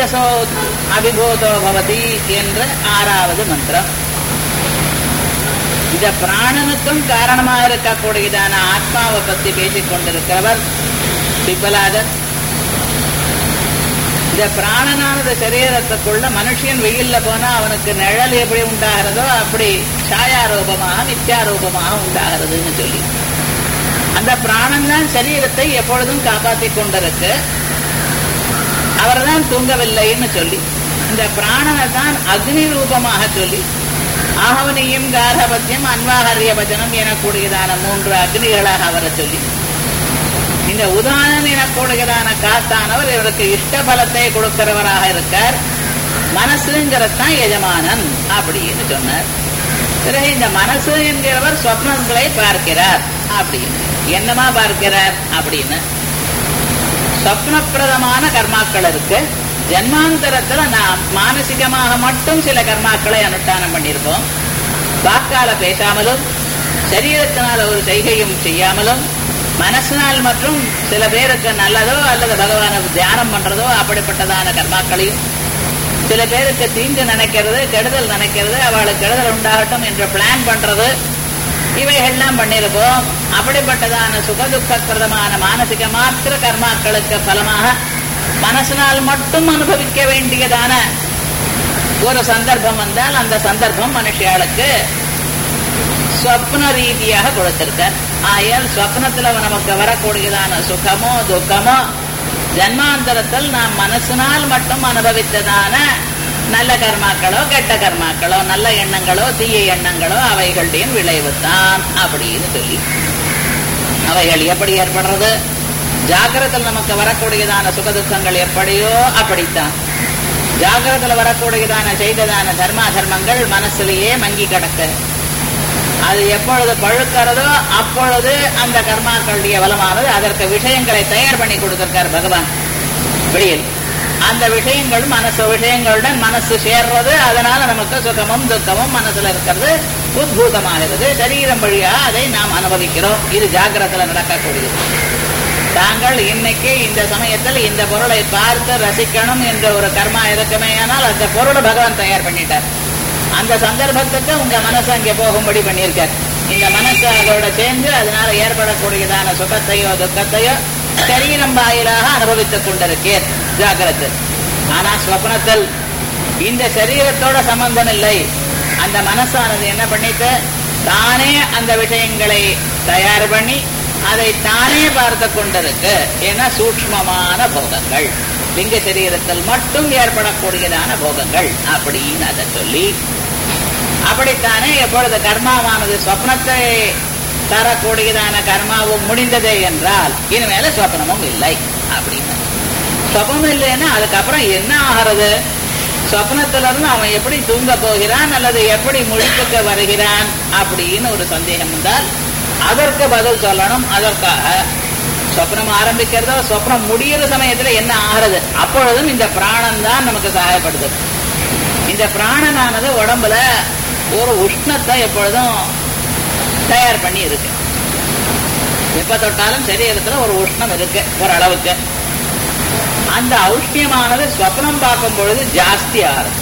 தேஜசோ அபிபூதோ பவதி என்ற ஆறாவது மந்திரம் இந்த பிராணனுக்கும் காரணமாக இருக்கக்கூடியதான ஆத்மாவை பத்தி பேசிக் கொண்டிருக்கிறவர் பிப்பலாதர் இந்த பிராணனானது சரீரத்துக்குள்ள மனுஷன் வெயில்ல போனா அவனுக்கு நிழல் எப்படி உண்டாகிறதோ அப்படி சாயாரூபமாக மித்யாரூபமாக உண்டாகிறதுன்னு சொல்லி அந்த பிராணன் தான் சரீரத்தை எப்பொழுதும் காப்பாற்றிக் கொண்டிருக்கு அவர்தான் தூங்கவில்லைன்னு சொல்லி இந்த பிராணனை தான் அக்னி ரூபமாக சொல்லி ஆகவனியும் காரபத்தியம் அன்வாகரிய பஜனம் எனக்கூடியதான மூன்று அக்னிகளாக அவரை சொல்லி இந்த உதாரணம் எனக்கூடியதான காத்தானவர் இவருக்கு இஷ்ட பலத்தை கொடுக்கிறவராக இருக்கார் மனசுங்கிறதான் எஜமானன் அப்படின்னு சொன்னார் பிறகு இந்த மனசு என்கிறவர் சொப்னங்களை பார்க்கிறார் அப்படின்னு என்னமா பார்க்கிறார் அப்படின்னு சொப்னப்பிரதமான கர்மாக்கள் இருக்கு ஜன்மாந்தரத்துல நாம் மானசிகமாக மட்டும் சில கர்மாக்களை அனுஷ்டானம் பண்ணியிருப்போம் வாக்கால பேசாமலும் சரீரத்தினால ஒரு செய்கையும் செய்யாமலும் மனசினால் மற்றும் சில பேருக்கு நல்லதோ அல்லது பகவான தியானம் பண்றதோ அப்படிப்பட்டதான கர்மாக்களையும் சில பேருக்கு தீங்கு நினைக்கிறது கெடுதல் நினைக்கிறது அவளுக்கு கெடுதல் உண்டாகட்டும் என்று பிளான் பண்றது இவைகள்லாம் பண்ணியிருப்போம் அப்படிப்பட்டதான சுகதுக்கப்பிரதமான மானசிக மாத்திர கர்மாக்களுக்கு பலமாக மனசினால் மட்டும் அனுபவிக்க வேண்டியதான ஒரு சந்தர்ப்பம் வந்தால் அந்த சந்தர்ப்பம் மனுஷியாளுக்கு ஸ்வப்ன ரீதியாக கொடுத்திருக்கார் ஆயால் ஸ்வப்னத்துல நமக்கு வரக்கூடியதான சுகமோ துக்கமோ ஜன்மாந்தரத்தில் நாம் மனசினால் மட்டும் அனுபவித்ததான நல்ல கர்மாக்களோ கெட்ட கர்மாக்களோ நல்ல எண்ணங்களோ தீய எண்ணங்களோ அவைகளுடைய விளைவுதான் அப்படின்னு சொல்லி அவைகள் எப்படி ஏற்படுறது ஜாகிரத்தில் நமக்கு வரக்கூடியதான சுகதுக்கங்கள் எப்படியோ அப்படித்தான் ஜாகிரத்தில் வரக்கூடியதான செய்ததான தர்மா தர்மங்கள் மனசுலயே மங்கி கிடக்கு அது எப்பொழுது பழுக்கிறதோ அப்பொழுது அந்த கர்மாக்களுடைய பலமானது அதற்கு விஷயங்களை தயார் பண்ணி கொடுத்திருக்கார் பகவான் வெளியில் அந்த விஷயங்கள் மனசு விஷயங்களுடன் மனசு சேர்றது அதனால நமக்கு சுகமும் துக்கமும் மனசுல இருக்கிறது உத்பூதமாகிறது சரீரம் வழியா அதை நாம் அனுபவிக்கிறோம் இது ஜாகிரத்துல நடக்கக்கூடியது தாங்கள் இன்னைக்கு இந்த சமயத்தில் இந்த பொருளை பார்த்து ரசிக்கணும் என்ற ஒரு கர்மா இருக்குமே ஆனால் அந்த பொருளை பகவான் தயார் பண்ணிட்டார் அந்த சந்தர்ப்பத்துக்கு உங்க மனசு அங்கே போகும்படி பண்ணியிருக்கார் இந்த மனசு அதோட சேர்ந்து அதனால ஏற்படக்கூடியதான சுகத்தையோ துக்கத்தையோ சரீரம் வாயிலாக அனுபவித்துக் கொண்டிருக்கேன் ஜாகிரத்து ஆனா ஸ்வப்னத்தில் இந்த சரீரத்தோட சம்பந்தம் இல்லை அந்த மனசானது என்ன பண்ணிட்டு தானே அந்த விஷயங்களை தயார் பண்ணி அதை தானே பார்த்து கொண்டிருக்கு ஏன்னா சூக்மமான போகங்கள் லிங்க சரீரத்தில் மட்டும் ஏற்படக்கூடியதான போகங்கள் அப்படின்னு அதை சொல்லி அப்படித்தானே எப்பொழுது கர்மாவானது சொப்னத்தை தரக்கூடியதான கர்மாவும் முடிந்ததே என்றால் இனிமேல சொப்னமும் இல்லை அப்படின்னு சொப்னம் இல்லைன்னா அதுக்கப்புறம் என்ன ஆகிறது சொப்னத்துல இருந்து அவன் எப்படி தூங்க போகிறான் அல்லது எப்படி முழிப்புக்கு வருகிறான் அப்படின்னு ஒரு சந்தேகம் இருந்தால் அதற்கு பதில் சொல்லணும் அதற்காக சொப்னம் ஆரம்பிக்கிறதோ சொப்னம் முடியிற சமயத்துல என்ன ஆகிறது அப்பொழுதும் இந்த பிராணம் தான் நமக்கு சகாயப்படுது இந்த பிராணனானது உடம்புல ஒரு உஷ்ணத்தை எப்பொழுதும் தயார் பண்ணி இருக்கு எப்ப தொட்டாலும் சரீரத்துல ஒரு உஷ்ணம் இருக்கு ஒரு அளவுக்கு அந்த ஔஷ்ணியமானது ஸ்வப்னம் பார்க்கும் பொழுது ஜாஸ்தி ஆறும்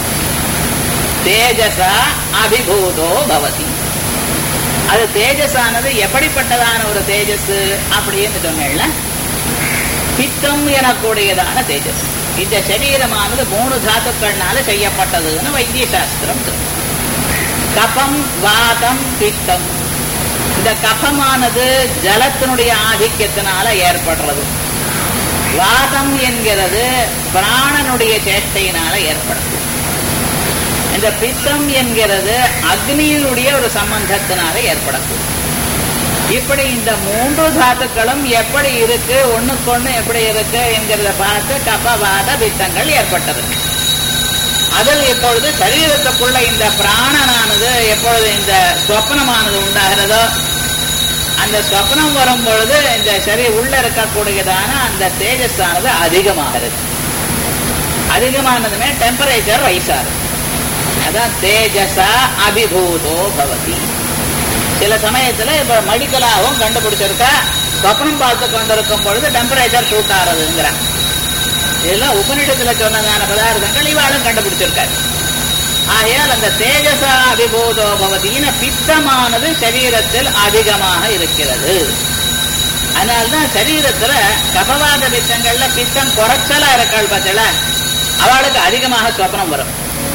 தேஜசா அபிபூதோ பவதி அது தேஜஸானது எப்படிப்பட்டதான ஒரு தேஜஸ் அப்படின்னு சொன்னேன்ல பித்தம் எனக்கூடியதான தேஜஸ் இந்த சரீரமானது மூணு தாத்துக்கள்னால செய்யப்பட்டதுன்னு வைத்திய சாஸ்திரம் சொல்லும் கபம் வாதம் பித்தம் இந்த கபமானது ஜலத்தினுடைய ஆதிக்கத்தினால ஏற்படுறது வாதம் என்கிறது பிராணனுடைய சேஷ்டையினால ஏற்படுது இந்த பித்தம் என்கிறது அக்னியினுடைய ஒரு சம்பந்தத்தினால ஏற்படக்கூடும் இப்படி இந்த மூன்று தாத்துக்களும் எப்படி இருக்கு ஒண்ணுக்கொண்ணு எப்படி இருக்கு என்கிறத பார்த்து கபவாத பித்தங்கள் ஏற்பட்டது அதில் இப்பொழுது சரீரத்துக்குள்ள இந்த பிராணனானது எப்பொழுது இந்த சொப்பனமானது உண்டாகிறதோ அந்த சொப்னம் வரும் பொழுது இந்த சரி உள்ள இருக்கக்கூடியதான அந்த தேஜஸ் ஆனது அதிகமாகிறது அதிகமானதுமே டெம்பரேச்சர் ரைஸ் ஆகுது அதான் தேஜசா அபிபூதோ பவதி சில சமயத்துல இப்ப மெடிக்கலாகவும் கண்டுபிடிச்சிருக்கா சொப்னம் பார்த்து கொண்டிருக்கும் பொழுது டெம்பரேச்சர் ஷூட் ஆறதுங்கிறான் இதெல்லாம் உபனிஷத்துல சொன்னதான பதார்த்தங்கள் இவாளும் கண்டுபிடிச்சிருக்காரு ஆகையால் அந்த தேஜசா அபிபூதோ பவதின பித்தமானது சரீரத்தில் அதிகமாக இருக்கிறது அதனால்தான் சரீரத்துல கபவாத பித்தங்கள்ல பித்தம் குறைச்சலா இருக்காள் பார்த்தல அவளுக்கு அதிகமாக சொப்னம் வரும்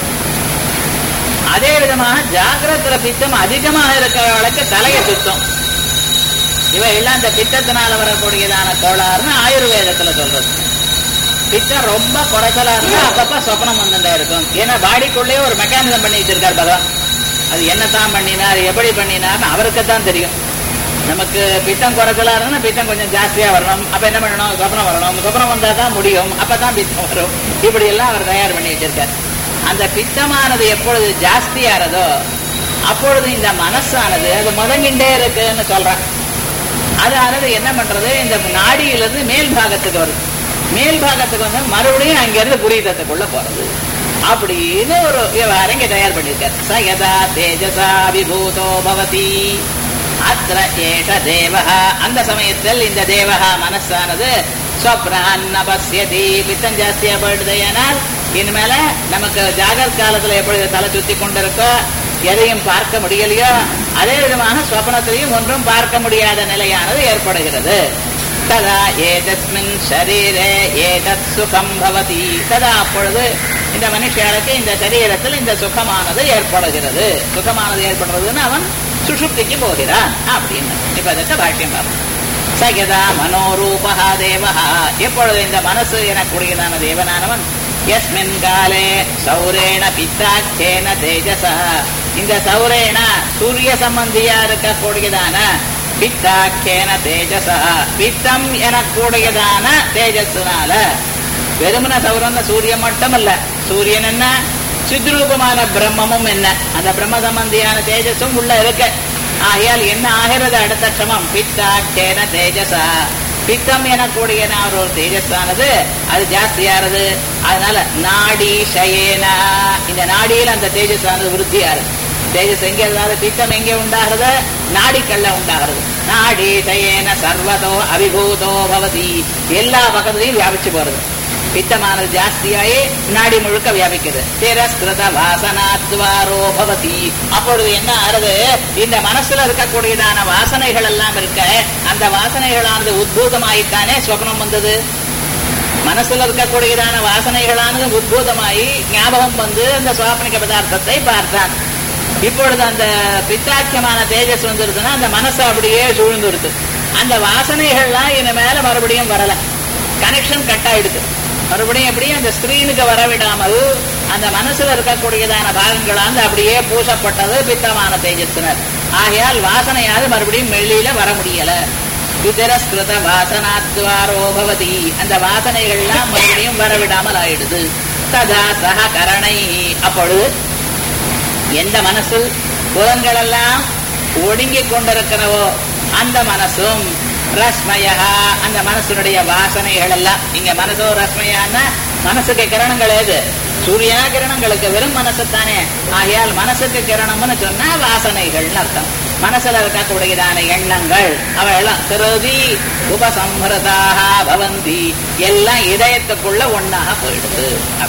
அதே விதமாக ஜாகிரத்துல பித்தம் அதிகமாக இருக்கிறவளுக்கு தலைய சுத்தம் இவ எல்லாம் இந்த பித்தத்தினால வரக்கூடியதான கோளாறுன்னு ஆயுர்வேதத்துல சொல்றது பித்தம் ரொம்ப குறைச்சலா இருந்தா அப்பப்ப சொப்னம் வந்துட்டா இருக்கும் ஏன்னா பாடிக்குள்ளேயே ஒரு மெக்கானிசம் பண்ணி வச்சிருக்கார் பகவான் அது என்னத்தான் பண்ணினார் எப்படி பண்ணினார்னு அவருக்கு தான் தெரியும் நமக்கு பித்தம் குறைச்சலா இருந்தா பித்தம் கொஞ்சம் ஜாஸ்தியா வரணும் அப்ப என்ன பண்ணணும் சொப்னம் வரணும் சொப்னம் வந்தா தான் முடியும் அப்பதான் பித்தம் வரும் இப்படி எல்லாம் அவர் தயார் பண்ணி வச்சிருக்கார் அந்த பித்தமானது எப்பொழுது ஜாஸ்தியாறதோ அப்பொழுது இந்த மனசானது அது முதங்கிண்டே இருக்குன்னு சொல்றான் அதாவது என்ன பண்றது இந்த நாடியிலிருந்து மேல் பாகத்துக்கு வருது மேல் பாகத்துக்கு வந்து மறுபடியும் அங்கிருந்து புரிதத்துக்குள்ள போறது அப்படின்னு ஒரு விவகாரம் இங்க தயார் பண்ணிருக்காரு ச யதா தேஜசா விபூதோ பவதி அத்திர ஏஷ தேவஹா அந்த சமயத்தில் இந்த தேவஹா மனசானது சொப்னான் பசியதி பித்தம் ஜாஸ்தியா போயிடுது ஏனால் இனிமேல நமக்கு ஜாகர் காலத்துல எப்பொழுது தலை சுத்தி கொண்டிருக்கோ எதையும் பார்க்க முடியலையோ அதே விதமாக ஸ்வப்னத்திலையும் ஒன்றும் பார்க்க முடியாத நிலையானது ஏற்படுகிறது ததா ஏதஸ்மின் ஷரீரே ஏதத் சுகம் பவதி ததா அப்பொழுது இந்த மனுஷனுக்கு இந்த சரீரத்தில் இந்த சுகமானது ஏற்படுகிறது சுகமானது ஏற்படுறதுன்னு அவன் சுஷுப்திக்கு போகிறான் அப்படின்னு இப்ப அதுக்கு பாஷ்யம் பார்ப்போம் சகதா மனோரூபா தேவஹா எப்பொழுது இந்த மனசு எனக்கூடியதான தேவனானவன் எஸ்மின் காலே சௌரேண பித்தாச்சேன தேஜசா இந்த சௌரேண சூரிய சம்பந்தியா இருக்கக்கூடியதான பித்தாக்கேன தேஜசா பித்தம் எனக்கூடியதான தேஜஸ்னால வெறுமன சௌரம்னு சூரியன் மட்டும் இல்ல சூரியன் என்ன சித்ரூபமான பிரம்மமும் என்ன அந்த பிரம்ம சம்பந்தியான தேஜஸும் உள்ள இருக்கு ஆகையால் என்ன ஆகிறது அடுத்த க்ஷமம் பித்தாக்கேன தேஜசா பித்தம் எனக்கூடிய ஒரு தேஜஸானது அது ஜாஸ்தியானது அதனால நாடி ஷயேனா இந்த நாடியில் அந்த தேஜஸானது விருத்தியாரு தேஜஸ் எங்க இருந்தாலும் பித்தம் எங்கே உண்டாகிறது நாடிக்கல்ல உண்டாகிறது நாடி ஷயேன சர்வதோ அபிபூதோ பவதி எல்லா பக்கத்துலையும் வியாபிச்சு போறது பித்தமானது ஜாஸ்தியாயே நாடி முழுக்க வியாபிக்குது திரஸ்கிருத வாசனாத்வாரோ பவதி அப்பொழுது என்ன ஆறுது இந்த மனசுல இருக்கக்கூடியதான வாசனைகள் எல்லாம் இருக்க அந்த வாசனைகளானது உத்பூதமாயித்தானே சொப்னம் வந்தது மனசுல இருக்கக்கூடியதான வாசனைகளானது உத்பூதமாயி ஞாபகம் வந்து அந்த சுவாபனிக பதார்த்தத்தை பார்த்தான் இப்பொழுது அந்த பித்தாக்கியமான தேஜஸ் வந்துருதுன்னா அந்த மனசு அப்படியே சூழ்ந்துருது அந்த வாசனைகள்லாம் இன மேல மறுபடியும் வரல கனெக்ஷன் கட் ஆயிடுது மறுபடியும் எப்படியும் அந்த ஸ்கிரீனுக்கு வரவிடாமல் அந்த மனசுல இருக்கக்கூடியதான பாகங்களாந்து அப்படியே பூசப்பட்டது பித்தமான தேஜஸ்னர் ஆகையால் வாசனையாவது மறுபடியும் வெளியில வர முடியல விதரஸ்கிருத வாசனாத்வாரோ பவதி அந்த வாசனைகள்லாம் மறுபடியும் வரவிடாமல் ஆயிடுது ததா சக கரணை அப்பொழுது எந்த மனசு புலன்களெல்லாம் ஒடுங்கிக் கொண்டிருக்கிறவோ அந்த மனசும் ரஸ்மயா அந்த மனசுடைய வாசனைகள் எல்லாம் இங்க மனசோ ரஸ்மயான மனசுக்கு கிரணங்கள் ஏது சூரியனா கிரணங்களுக்கு வெறும் மனசு தானே ஆகையால் மனசுக்கு கிரணம்னு சொன்னா வாசனைகள்னு அர்த்தம் மனசுல இருக்கக்கூடியதான எண்ணங்கள் அவையெல்லாம் திருதி உபசம்ஹிருதாக பவந்தி எல்லாம் இதயத்துக்குள்ள ஒன்னாக போயிடுது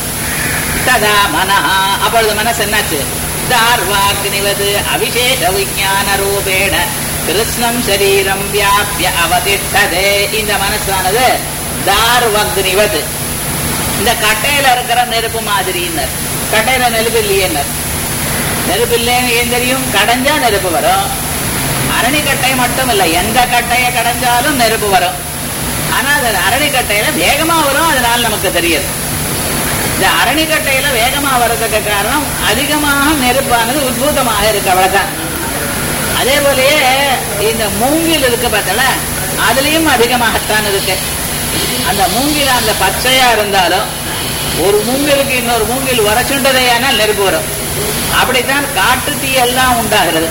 ததா மனஹா அப்பொழுது மனசு என்னாச்சு தார்வாக்னிவது அபிஷேக விஜான ரூபேண கிருஷ்ணம் சரீரம் வியாபிய அவதிஷ்டதே இந்த மனசானது தார்வக்னிவது இந்த கட்டையில இருக்கிற நெருப்பு மாதிரின்னர் கட்டையில நெருப்பு இல்லையேன்னர் நெருப்பு இல்லைன்னு ஏன் தெரியும் கடைஞ்சா நெருப்பு வரும் அரணி கட்டை மட்டும் இல்ல எந்த கட்டையை கடைஞ்சாலும் நெருப்பு வரும் ஆனா அது அரணி கட்டையில வேகமா வரும் அதனால நமக்கு தெரியாது இந்த அரணிக்கட்டையில வேகமா வர்றதுக்கு காரணம் அதிகமாக நெருப்பானது உத்பூதமாக இருக்கு அவ்வளவுதான் அதே போலயே இந்த மூங்கில் இருக்கு பார்த்தல அதுலயும் அதிகமாகத்தான் இருக்கு அந்த மூங்கில அந்த பச்சையா இருந்தாலும் ஒரு மூங்கிலுக்கு இன்னொரு மூங்கில் உரைச்சுண்டதையானால் நெருப்பு வரும் அப்படித்தான் காட்டு தீ எல்லாம் உண்டாகிறது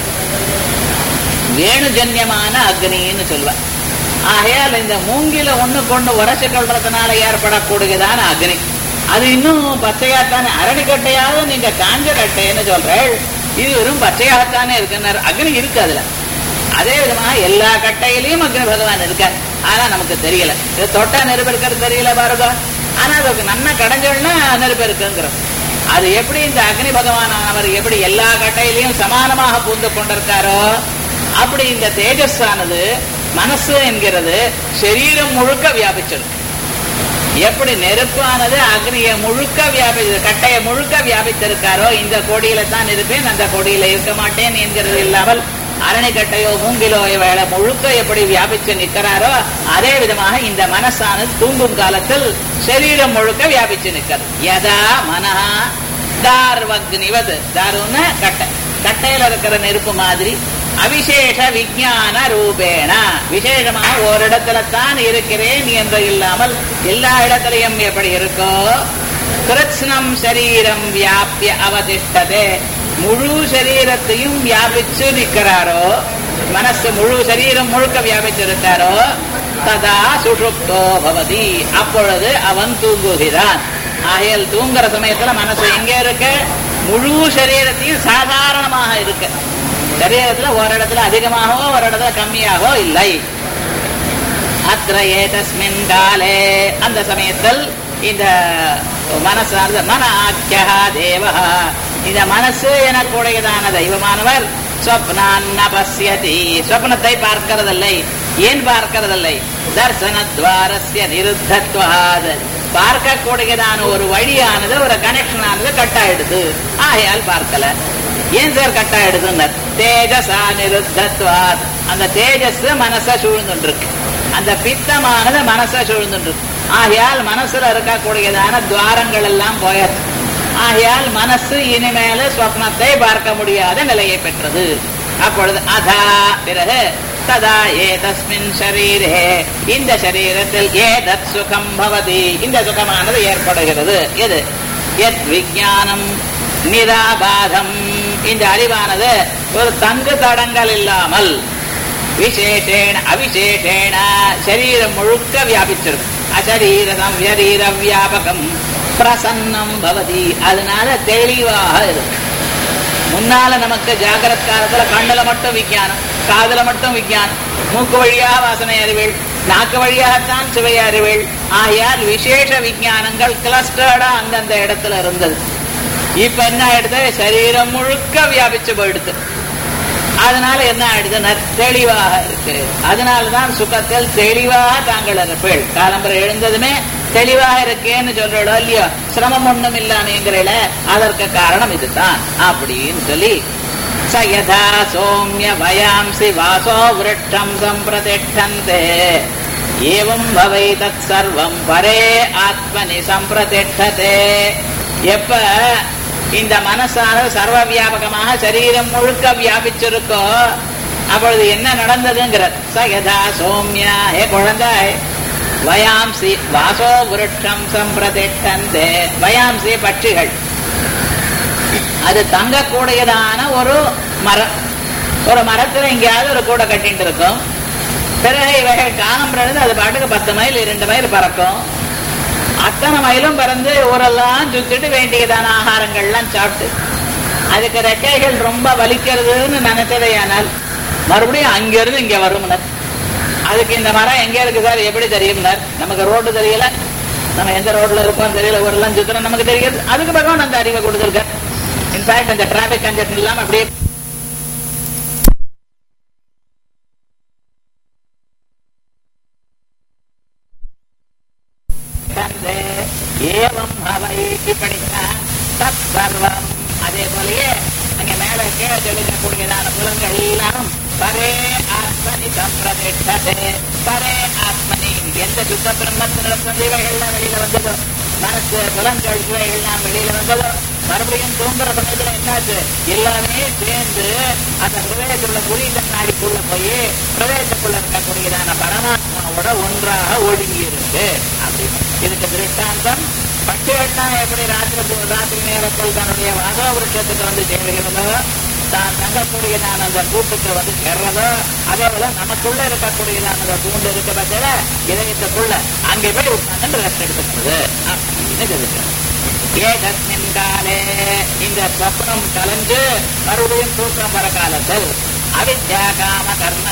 வேணுஜன்யமான அக்னின்னு சொல்லுவா ஆகையால் இந்த மூங்கில ஒண்ணு கொண்டு உரைச்சு கொள்றதுனால ஏற்படக்கூடியதான அக்னி அது இன்னும் பச்சையாத்தானே அரணிக்கட்டையாவது நீங்க காஞ்ச கட்டைன்னு சொல்றேன் இது வெறும் பச்சையாகத்தானே இருக்குன்னாரு அக்னி இருக்கு அதுல அதே விதமாக எல்லா கட்டையிலையும் அக்னி பகவான் இருக்கார் ஆனா நமக்கு தெரியல இது தொட்டா நெருப்பு இருக்கிறது தெரியல பாருங்க ஆனா அதுக்கு நன்னா கடைஞ்சோம்னா நெருப்பு இருக்குங்கிறோம் அது எப்படி இந்த அக்னி பகவானானவர் எப்படி எல்லா கட்டையிலையும் சமானமாக பூந்து கொண்டிருக்காரோ அப்படி இந்த தேஜஸானது மனசு என்கிறது சரீரம் முழுக்க வியாபிச்சிடும் எப்படி நெருப்பானது அக்னியை முழுக்க வியாபி கட்டையை முழுக்க வியாபித்திருக்காரோ இந்த கொடியில தான் இருப்பேன் அந்த கொடியில இருக்க மாட்டேன் என்கிறது இல்லாமல் அரணிக்கட்டையோ மூங்கிலோ வேலை முழுக்க எப்படி வியாபிச்சு நிற்கிறாரோ அதே விதமாக இந்த மனசானது தூங்கும் காலத்தில் சரீரம் முழுக்க வியாபிச்சு நிற்கிறது யதா மனஹா தார்வக்னிவது தாருன்னு கட்டை கட்டையில இருக்கிற நெருப்பு மாதிரி அவிசேஷ விஞ்ஞான ரூபேண விசேஷமாக ஓரிடத்துல தான் இருக்கிறேன் என்று இல்லாமல் எல்லா இடத்திலையும் எப்படி இருக்கோ கிருத்ஸ்னம் சரீரம் வியாபிய அவதிஷ்டதே முழு சரீரத்தையும் வியாபிச்சு நிற்கிறாரோ மனசு முழு சரீரம் முழுக்க வியாபிச்சிருக்காரோ ததா சுஷுப்தோ பவதி அப்பொழுது அவன் தூங்குகிறான் ஆகையால் தூங்குற சமயத்துல மனசு எங்க இருக்கு முழு சரீரத்தையும் சாதாரணமாக இருக்கு சரீரத்துல ஒரு இடத்துல அதிகமாகவோ ஒரு இடத்துல கம்மியாகவோ இல்லை அத்திர ஏதஸ்மின் காலே அந்த சமயத்தில் இந்த மனசானது மன ஆக்கியா தேவா இந்த மனசு எனக்குடையதான தெய்வமானவர் சொப்னான் பசியதி சொப்னத்தை பார்க்கிறதில்லை ஏன் பார்க்கிறதில்லை தர்சனத்வாரஸ்ய நிருத்தத்வாத் பார்க்கக்கூடியதான ஒரு வழியானது ஒரு கனெக்ஷன் ஆனது கட் ஆயிடுது ஆகையால் பார்க்கல ஏன் சார் கட் ஆயிடுதுன்னு தேஜசா நிருத்தத்வாத் அந்த தேஜஸ் மனச சூழ்ந்துருக்கு அந்த பித்தமானது மனச சூழ்ந்துருக்கு ஆகையால் மனசுல இருக்கக்கூடியதான துவாரங்கள் எல்லாம் போயாச்சு ஆகையால் மனசு இனிமேல ஸ்வப்னத்தை பார்க்க முடியாத நிலையை பெற்றது அப்பொழுது அதா பிறகு ததா ஏதஸ்மின் ஷரீரே இந்த சரீரத்தில் ஏதத் சுகம் பவதி இந்த சுகமானது ஏற்படுகிறது எது எத் விஜானம் நிராபாதம் இந்த அறிவானது ஒரு தங்கு தடங்கள் இல்லாமல் விசேஷேண அவிசேஷேண சரீரம் முழுக்க வியாபிச்சிருக்கும் அசரீரம் வியரீர வியாபகம் பிரசன்னம் பவதி அதனால தெளிவாக இருக்கும் முன்னால நமக்கு ஜாகிரத் காலத்துல கண்ணுல மட்டும் விஞ்ஞானம் காதுல மட்டும் விஞ்ஞானம் மூக்கு வழியாக வாசனை அறிவேள் நாக்கு வழியாகத்தான் சுவை அறிவேள் ஆகையால் விசேஷ விஞ்ஞானங்கள் கிளஸ்டர்டா அந்தந்த இடத்துல இருந்தது இப்ப என்ன ஆயிடுது சரீரம் முழுக்க வியாபிச்சு போயிடுது அதனால என்ன ஆயிடுது தெளிவாக இருக்கு அதனாலதான் சுகத்தில் தெளிவாக தாங்கள் இருப்பீள் காலம்பரை எழுந்ததுமே தெளிவாக இருக்கேன்னு சொல்றோம் இல்லையோ சிரமம் ஒண்ணும் இல்லாமங்கிறல அதற்கு காரணம் இதுதான் அப்படின்னு சொல்லி சயதா சோமிய வயாம்சி வாசோ விருட்சம் சம்பிரதிஷ்டந்தே ஏவம் பவை தத் சர்வம் பரே ஆத்மனி சம்பிரதிஷ்டதே எப்ப இந்த மனசானது சர்வ வியாபகமாக சரீரம் முழுக்க வியாபிச்சிருக்கோ அப்பொழுது என்ன நடந்ததுங்கிற சயதா சோம்யா ஹே குழந்தாய் வயாம்சி வாசோ விருட்சம் சம்பிரதிஷ்டந்தே வயாம்சி பட்சிகள் அது தங்கக்கூடியதான ஒரு மரம் ஒரு மரத்துல எங்கேயாவது ஒரு கூடை கட்டிட்டு இருக்கும் பிறகு இவைகள் காலம் பிறகு அது பாட்டுக்கு பத்து மைல் இரண்டு மைல் பறக்கும் அத்தனை மயிலும் பறந்து ஊரெல்லாம் சுத்திட்டு வேண்டியதான ஆகாரங்கள்லாம் சாப்பிட்டு அதுக்கு ரெக்கைகள் ரொம்ப வலிக்கிறதுன்னு நினைச்சதையானால் மறுபடியும் அங்கிருந்து இங்க வரும்னர் அதுக்கு இந்த மரம் எங்க இருக்கு சார் எப்படி தெரியும்னர் நமக்கு ரோடு தெரியல நம்ம எந்த ரோட்ல இருக்கோம் தெரியல ஊரெல்லாம் சுத்தணும் நமக்கு தெரியாது அதுக்கு பகவான் அந்த அறிவை கொடுத்துருக்க இன்ஃபேக்ட் அந்த டிராபிக் கன்ஜெக்ஷன் இல்லாம அப்படியே ஏவம் அவை இப்படித்தான் தத் சர்வம் அதே போலயே அங்க மேல கீழே தெளிக்கக்கூடியதான புலன்கள் எல்லாம் பரே ஆத்மனி சம்பிரதிஷ்டதே பரே ஆத்மனி எந்த சுத்த பிரம்மத்தினிடத்திலிருந்து இவைகள்லாம் வெளியில வந்ததோ மனசு புலன்கள் இவைகள்லாம் வெளியில வந்ததோ மறுபடியும் தூங்குற சமயத்துல என்னாச்சு எல்லாமே சேர்ந்து அந்த பிரதேசத்துள்ள புரிந்த நாடிக்குள்ள போய் பிரதேசத்துக்குள்ள இருக்கக்கூடியதான பரமாத்மாவோட ஒன்றாக ஒடுங்கி இருக்கு அப்படின்னு இதுக்கு திருஷ்டாந்தம் பட்சிகள்லாம் எப்படி ராத்திரி ராத்திரி நேரத்தில் தன்னுடைய வாசவ விருட்சத்துக்கு வந்து சேருகிறதோ தான் தங்கக்கூடியதான அந்த கூட்டுக்கு வந்து சேர்றதோ அதே போல நமக்குள்ள இருக்கக்கூடியதான அந்த தூண்டு இருக்க பட்சல இதயத்துக்குள்ள அங்கே போய் உட்கார்ந்து ரெஸ்ட் எடுத்துக்கிறது அப்படின்னு இருக்கு ஏகஸ்மின் காலே இந்த சொப்னம் கலந்து மறுபடியும் தூக்கம் வர காலத்தில் அவித்யா காம கர்ம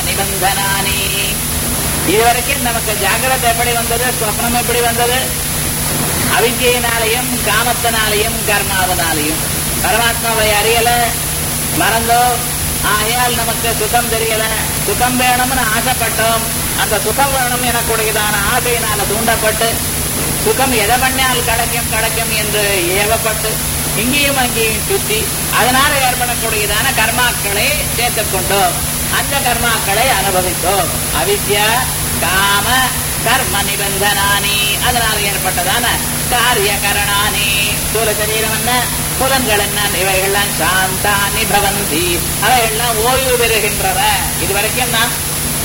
நிபந்தனானி இதுவரைக்கும் நமக்கு ஜாகிரதை எப்படி வந்தது சொப்னம் எப்படி வந்தது அவித்தியினாலையும் காமத்தினாலையும் கர்மாவனாலையும் பரமாத்மாவை அறியல மறந்தோம் ஆகையால் நமக்கு சுகம் தெரியல சுகம் வேணும்னு ஆசைப்பட்டோம் அந்த சுகம் வேணும் எனக்கூடியதான ஆசையினால தூண்டப்பட்டு சுகம் எதை பண்ணால் கிடைக்கும் கிடைக்கும் என்று ஏவப்பட்டு இங்கேயும் அங்கேயும் சுத்தி அதனால ஏற்படக்கூடியதான கர்மாக்களை சேர்த்துக் கொண்டோம் அந்த கர்மாக்களை அனுபவித்தோம் அவித்யா காம கர்ம நிபந்தனானி அதனால் ஏற்பட்டதான காரிய கரணானி ஸ்தூல சரீரம் என்ன புலன்கள் என்ன இவைகள்லாம் சாந்தானி பவந்தி அவைகள்லாம் ஓய்வு பெறுகின்றன இதுவரைக்கும் நான்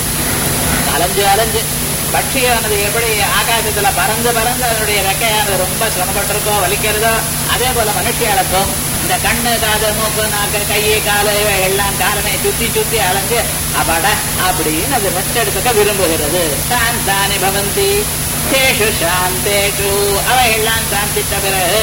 அலைஞ்சு அலைஞ்சு பட்சியானது எப்படி ஆகாசத்துல பறந்து பறந்து அதனுடைய ரெக்கையானது ரொம்ப சிரமப்பட்டிருக்கோ வலிக்கிறதோ அதே போல மனுஷியாளுக்கும் இந்த கண்ணு காது மூக்கு நாக்கு கையை காலு எல்லாம் காலனை சுத்தி சுத்தி அலைஞ்சு அபட அப்படின்னு அது ரெஸ்ட் எடுத்துக்க விரும்புகிறது சாந்தானி பவந்தி தேஷு சாந்தேஷு அவையெல்லாம் சாந்தித்த பிறகு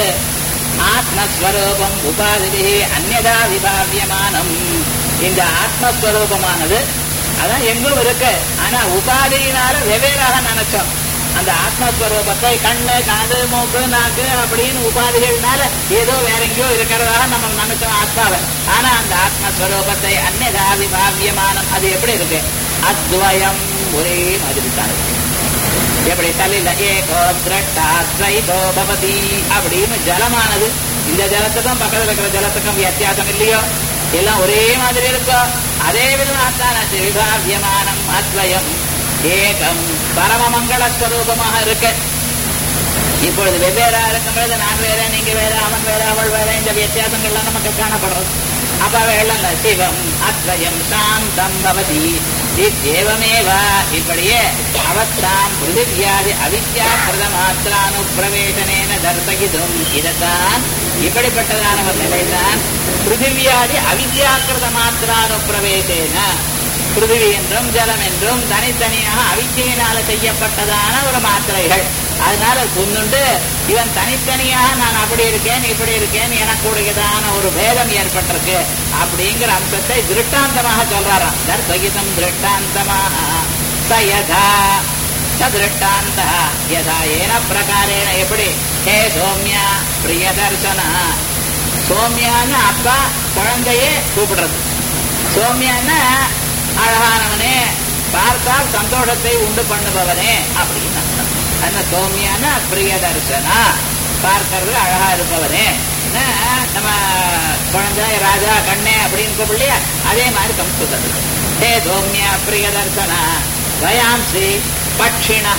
ஆத்மஸ்வரூபம் உபாதி அந்நதா விபாவியமானம் இந்த ஆத்மஸ்வரூபமானது அதான் எங்கும் இருக்கு ஆனா உபாதியினால வெவ்வேறாக நினைச்சோம் அந்த ஆத்மஸ்வரூபத்தை கண்ணு காது மூக்கு நாக்கு அப்படின்னு உபாதிகள்னால ஏதோ வேற எங்கேயோ இருக்கிறதாக நம்ம நினைச்சோம் ஆத்மாவை ஆனா அந்த ஆத்மஸ்வரூபத்தை அந்நதா விபாவியமானம் அது எப்படி இருக்கு அத்வயம் ஒரே மாதிரி தான் இருக்கு. எப்படி சலில ஏகோ திரட்டா திரைதோ பவதி அப்படின்னு ஜலமானது இந்த ஜலத்துக்கும் பக்கத்துல இருக்கிற ஜலத்துக்கும் வித்தியாசம் இல்லையோ எல்லாம் ஒரே மாதிரி இருக்கும் அதே விதமாகத்தான் அது விபாவியமானம் அத்வயம் ஏகம் பரமமங்கள ஸ்வரூபமாக இருக்கு இப்பொழுது வெவ்வேறா இருக்கும் பொழுது நான் வேற நீங்க வேற அவன் வேற அவள் வேற இந்த வித்தியாசங்கள்லாம் நமக்கு காணப்படுறது அப்ப அவைகள் சிவம் அத்வயம் சாந்தம் பவதி இத்தேவமேவ இப்படியே அவஸ்தாம் பிருதிவியாதி அவித்யாக்கிருத மாத்திரானு பிரவேசனேன தர்சகிதும் இதத்தான் இப்படிப்பட்டதான ஒரு நிலைதான் பிருதிவியாதி அவித்யாக்கிருத மாத்திரானு பிரவேசேன பிருதிவி என்றும் ஜலம் என்றும் தனித்தனியாக அவித்தியினால செய்யப்பட்டதான ஒரு மாத்திரைகள் அதனால புண்ணுண்டு இவன் தனித்தனியாக நான் அப்படி இருக்கேன் இப்படி இருக்கேன் எனக்குடையதான ஒரு பேதம் ஏற்பட்டிருக்கு அப்படிங்கிற அம்சத்தை திருஷ்டாந்தமாக சொல்றாராம் தர்பகிதம் திருஷ்டாந்தமாக சயதா சதிருஷ்டாந்த யதா ஏன பிரகாரேன எப்படி ஹே சோம்யா பிரியதர்சன சோம்யான்னு அப்பா குழந்தையே கூப்பிடுறது சோம்யான்னா அழகானவனே பார்த்தால் சந்தோஷத்தை உண்டு பண்ணுபவனே அப்படின்னு அர்த்தம் அந்த சோமியான பிரியதர்சனா பார்க்கறது அழகா இருப்பவனே என்ன, நம்ம குழந்தை ராஜா கண்ணே அப்படின்னு கூப்பிடலையா அதே மாதிரி சம்ஸ்கிருதத்தில் ஹே சோமியா பிரியதர்சனா வயாம்சி பட்சிணா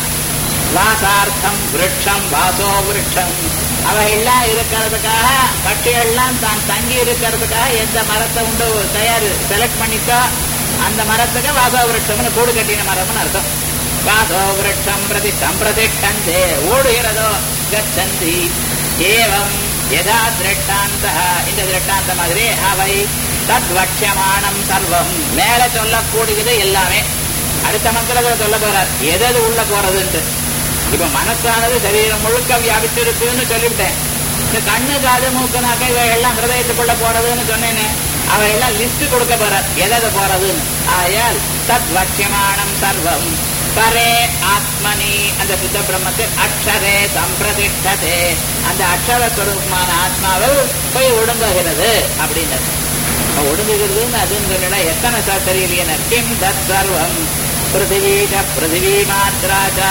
வாசார்த்தம் விருட்சம் வாசோ விருட்சம் அவையெல்லாம் இருக்கிறதுக்காக பட்சிகள்லாம் தான் தங்கி இருக்கிறதுக்காக எந்த மரத்தை உண்டு தயார் செலக்ட் பண்ணிக்கோ அந்த மரத்துக்கு வாசோ விருட்சம்னு கூடு கட்டின மரம்னு அர்த்தம் வாசோ விருட்சம் பிரதி சம்பிரதிஷ்டந்தே ஓடுகிறதோ கச்சந்தி ஏவம் யதா திருஷ்டாந்த இந்த திருஷ்டாந்த மாதிரி அவை தத்வட்சமானம் சர்வம் மேல சொல்லக்கூடியது எல்லாமே அடுத்த மந்திரத்தில் சொல்ல போறார் எது எது உள்ள போறதுன்ட்டு இப்ப மனசானது சரீரம் முழுக்க வியாபிச்சிருக்குன்னு சொல்லிவிட்டேன் இந்த கண்ணு காது மூக்கு நாக்கை இவைகள்லாம் ஹிருதயத்துக்குள்ள போறதுன்னு சொன்னேனே அவையெல்லாம் லிஸ்ட் கொடுக்க போறார் எதாவது போறதுன்னு ஆயால் தத் வட்சியமானம் சர்வம் பரே ஆத்மனி அந்த சுத்த பிரம்மத்தில் அக்ஷரே சம்பிரதிஷ்டதே அந்த அக்ஷர ஸ்வரூபமான ஆத்மாவில் போய் ஒடுங்குகிறது அப்படின்னு ஒடுங்குகிறதுன்னு அதுன்னு சொல்லல எத்தனை சார் தெரியலையே கிம் தத் சர்வம் பிருத்திவீக பிருத்திவி மாத்ராச்சா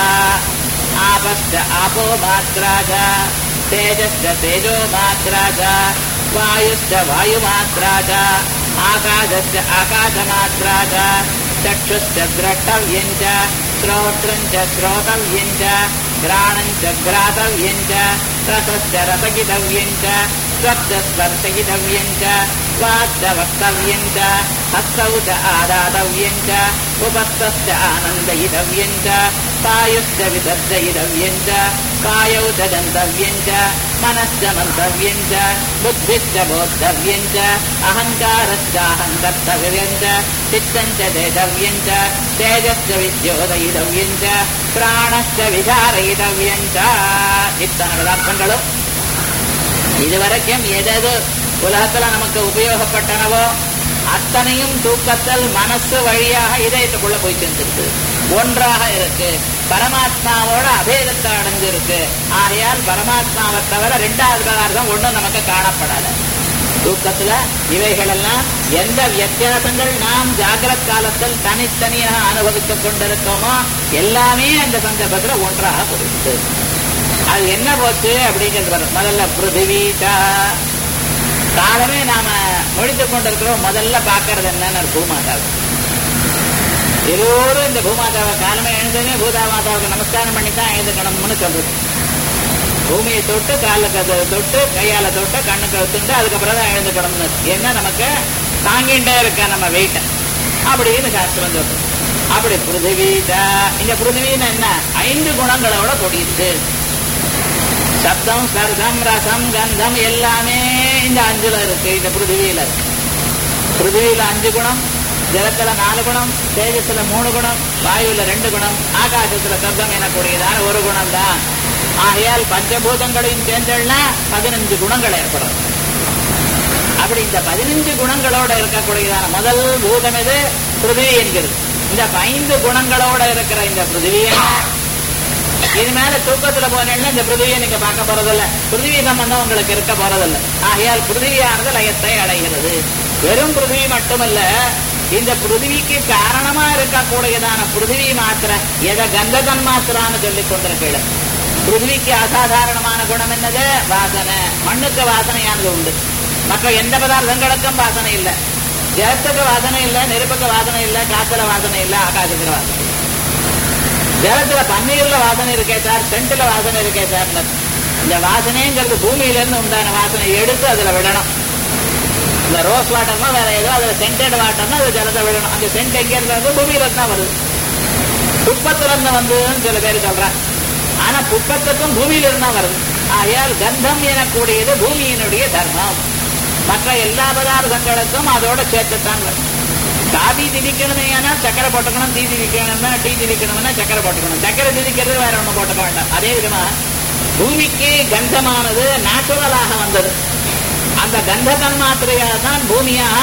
ஆபஸ்ட ஆபோ மாத்ராச்சா तेजश्च तेजो मात्रा च वायुश्च वायुमात्रा च आकाशश्च आकाशमात्रा च चक्षुश्च द्रष्टव्यम् च श्रोत्रम् च श्रोतव्यम् च घ्राणम् च घ्रातव्यम् च रसश्च रसगितव्यम् च शब्दस्पर्शगितव्यम् च वाच्च वक्तव्यम् च हस्तौ च आदातव्यम् च उपस्थश्च आनन्दयितव्यम् च पायुश्च विसर्जयितव्यम् च कायौ च गन्तव्यम् च मनश्च मन्तव्यम् च बुद्धिश्च बोद्धव्यम् च अहङ्कारश्चाहम् कर्तव्यम् च चित्तम् च चेतव्यम् च तेजश्च विद्योदयितव्यम् च प्राणश्च विचारयितव्यम् च இத்தனை பதார்த்தங்களும் இதுவரைக்கும் எதது உலகத்துல நமக்கு உபயோகப்பட்டனவோ அத்தனையும் தூக்கத்தில் மனசு வழியாக இதயத்துக்குள்ள போய் சேர்ந்திருக்கு ஒன்றாக இருக்கு பரமாத்மாவோட அபேதத்தை அடைஞ்சிருக்கு ஆகையால் பரமாத்மாவை தவிர ரெண்டாவது பதார்த்தம் ஒண்ணும் நமக்கு காணப்படாது தூக்கத்துல இவைகள் எல்லாம் எந்த வித்தியாசங்கள் நாம் ஜாகிரத் காலத்தில் தனித்தனியாக அனுபவித்துக் கொண்டிருக்கோமோ எல்லாமே அந்த சந்தர்ப்பத்துல ஒன்றாக போயிடுது அது என்ன போச்சு அப்படிங்கிறது வரும் முதல்ல பிருத்திவீட்டா காலமே நாம முடித்துக் கொண்டிருக்கிறோம் முதல்ல பாக்குறது என்னன்னு பூமாதாவை எல்லோரும் இந்த பூமாதாவை காலமே எழுந்தனே பூதா மாதாவுக்கு நமஸ்காரம் பண்ணி தான் எழுந்துக்கணும்னு சொல்றது பூமியை தொட்டு காலுக்கு அது தொட்டு கையால தொட்டு கண்ணுக்கு வச்சுட்டு அதுக்கப்புறம் தான் எழுந்துக்கணும்னு ஏன்னா நமக்கு தாங்கிட்டே இருக்க நம்ம வெயிட்ட அப்படின்னு சாஸ்திரம் சொல்றது அப்படி பிருத்திவீதா இந்த பிருத்திவின்னு என்ன ஐந்து குணங்களோட கூடியிருக்கு சப்தம் ஸ்பர்சம் ரசம் கந்தம் எல்லாமே இந்த அஞ்சுல இருக்கு இந்த பிருத்திவியில இருக்கு பிருத்திவியில அஞ்சு குணம் ஜலத்துல நாலு குணம் தேஜஸ்ல மூணு குணம் வாயுல ரெண்டு குணம் ஆகாசத்துல சப்தம் எனக்கூடியதான ஒரு குணம் தான் ஆகையால் பஞ்சபூதங்களையும் சேர்ந்தா பதினஞ்சு குணங்கள் ஏற்படும் அப்படி இந்த பதினஞ்சு குணங்களோட இருக்கக்கூடியதான முதல் பூதம் எது பிருத்திவி என்கிறது இந்த ஐந்து குணங்களோட இருக்கிற இந்த பிருத்திவியை இது மேல தூக்கத்துல போனேன்னா இந்த பிருத்திவியை நீங்க பார்க்க போறதில்ல பிருத்திவி சம்பந்தம் உங்களுக்கு இருக்க போறதில்ல ஆகையால் பிருத்திவியானது லயத்தை அடைகிறது வெறும் பிருத்திவி மட்டுமல்ல இந்த பிருத்திவிக்கு காரணமா இருக்கக்கூடியதான பிருத்திவி மாத்திர எதை கந்த தன்மாத்திரான்னு சொல்லிக் கொண்டிருக்கீங்க பிருத்திவிக்கு அசாதாரணமான குணம் என்னது வாசனை மண்ணுக்கு வாசனையானது உண்டு மற்ற எந்த பதார்த்தங்களுக்கும் வாசனை இல்லை ஜலத்துக்கு வாசனை இல்லை நெருப்புக்கு வாசனை இல்லை காத்துல வாசனை இல்லை ஆகாசத்துல வாசனை இல்லை ஜலத்துல பன்னீர்ல வாசனை இருக்கே சார் சென்ட்ல வாசனை இருக்கே சார் இந்த வாசனைங்கிறது பூமியில இருந்து உண்டான வாசனை எடுத்து அதுல விடணும் இந்த ரோஸ் வாட்டர்னா வேற ஏதோ அதுல சென்டட் வாட்டர்னா அது ஜலத்தை விடணும் அந்த சென்ட் எங்க இருந்து பூமியில இருந்து தான் வருது புட்பத்துல இருந்து வந்ததுன்னு சில பேர் சொல்றாங்க ஆனா புட்பத்துக்கும் பூமியில இருந்து தான் வருது ஆகையால் கந்தம் எனக்கூடியது பூமியினுடைய தர்மம் மற்ற எல்லா பதார்த்தங்களுக்கும் அதோட சேர்த்துத்தான் வரும் காபி திதிக்கணுமே ஆனால் சக்கரை போட்டுக்கணும் டீ திதிக்கணும்னா டீ திதிக்கணும்னா சக்கரை போட்டுக்கணும் சக்கரை திதிக்கிறது வேற ஒண்ணும் போட்டுக்க வேண்டாம் அதே விதமா பூமிக்கு கந்தமானது நேச்சுரலாக வந்தது அந்த கந்த தன்மாத்திரையாக தான் பூமியாக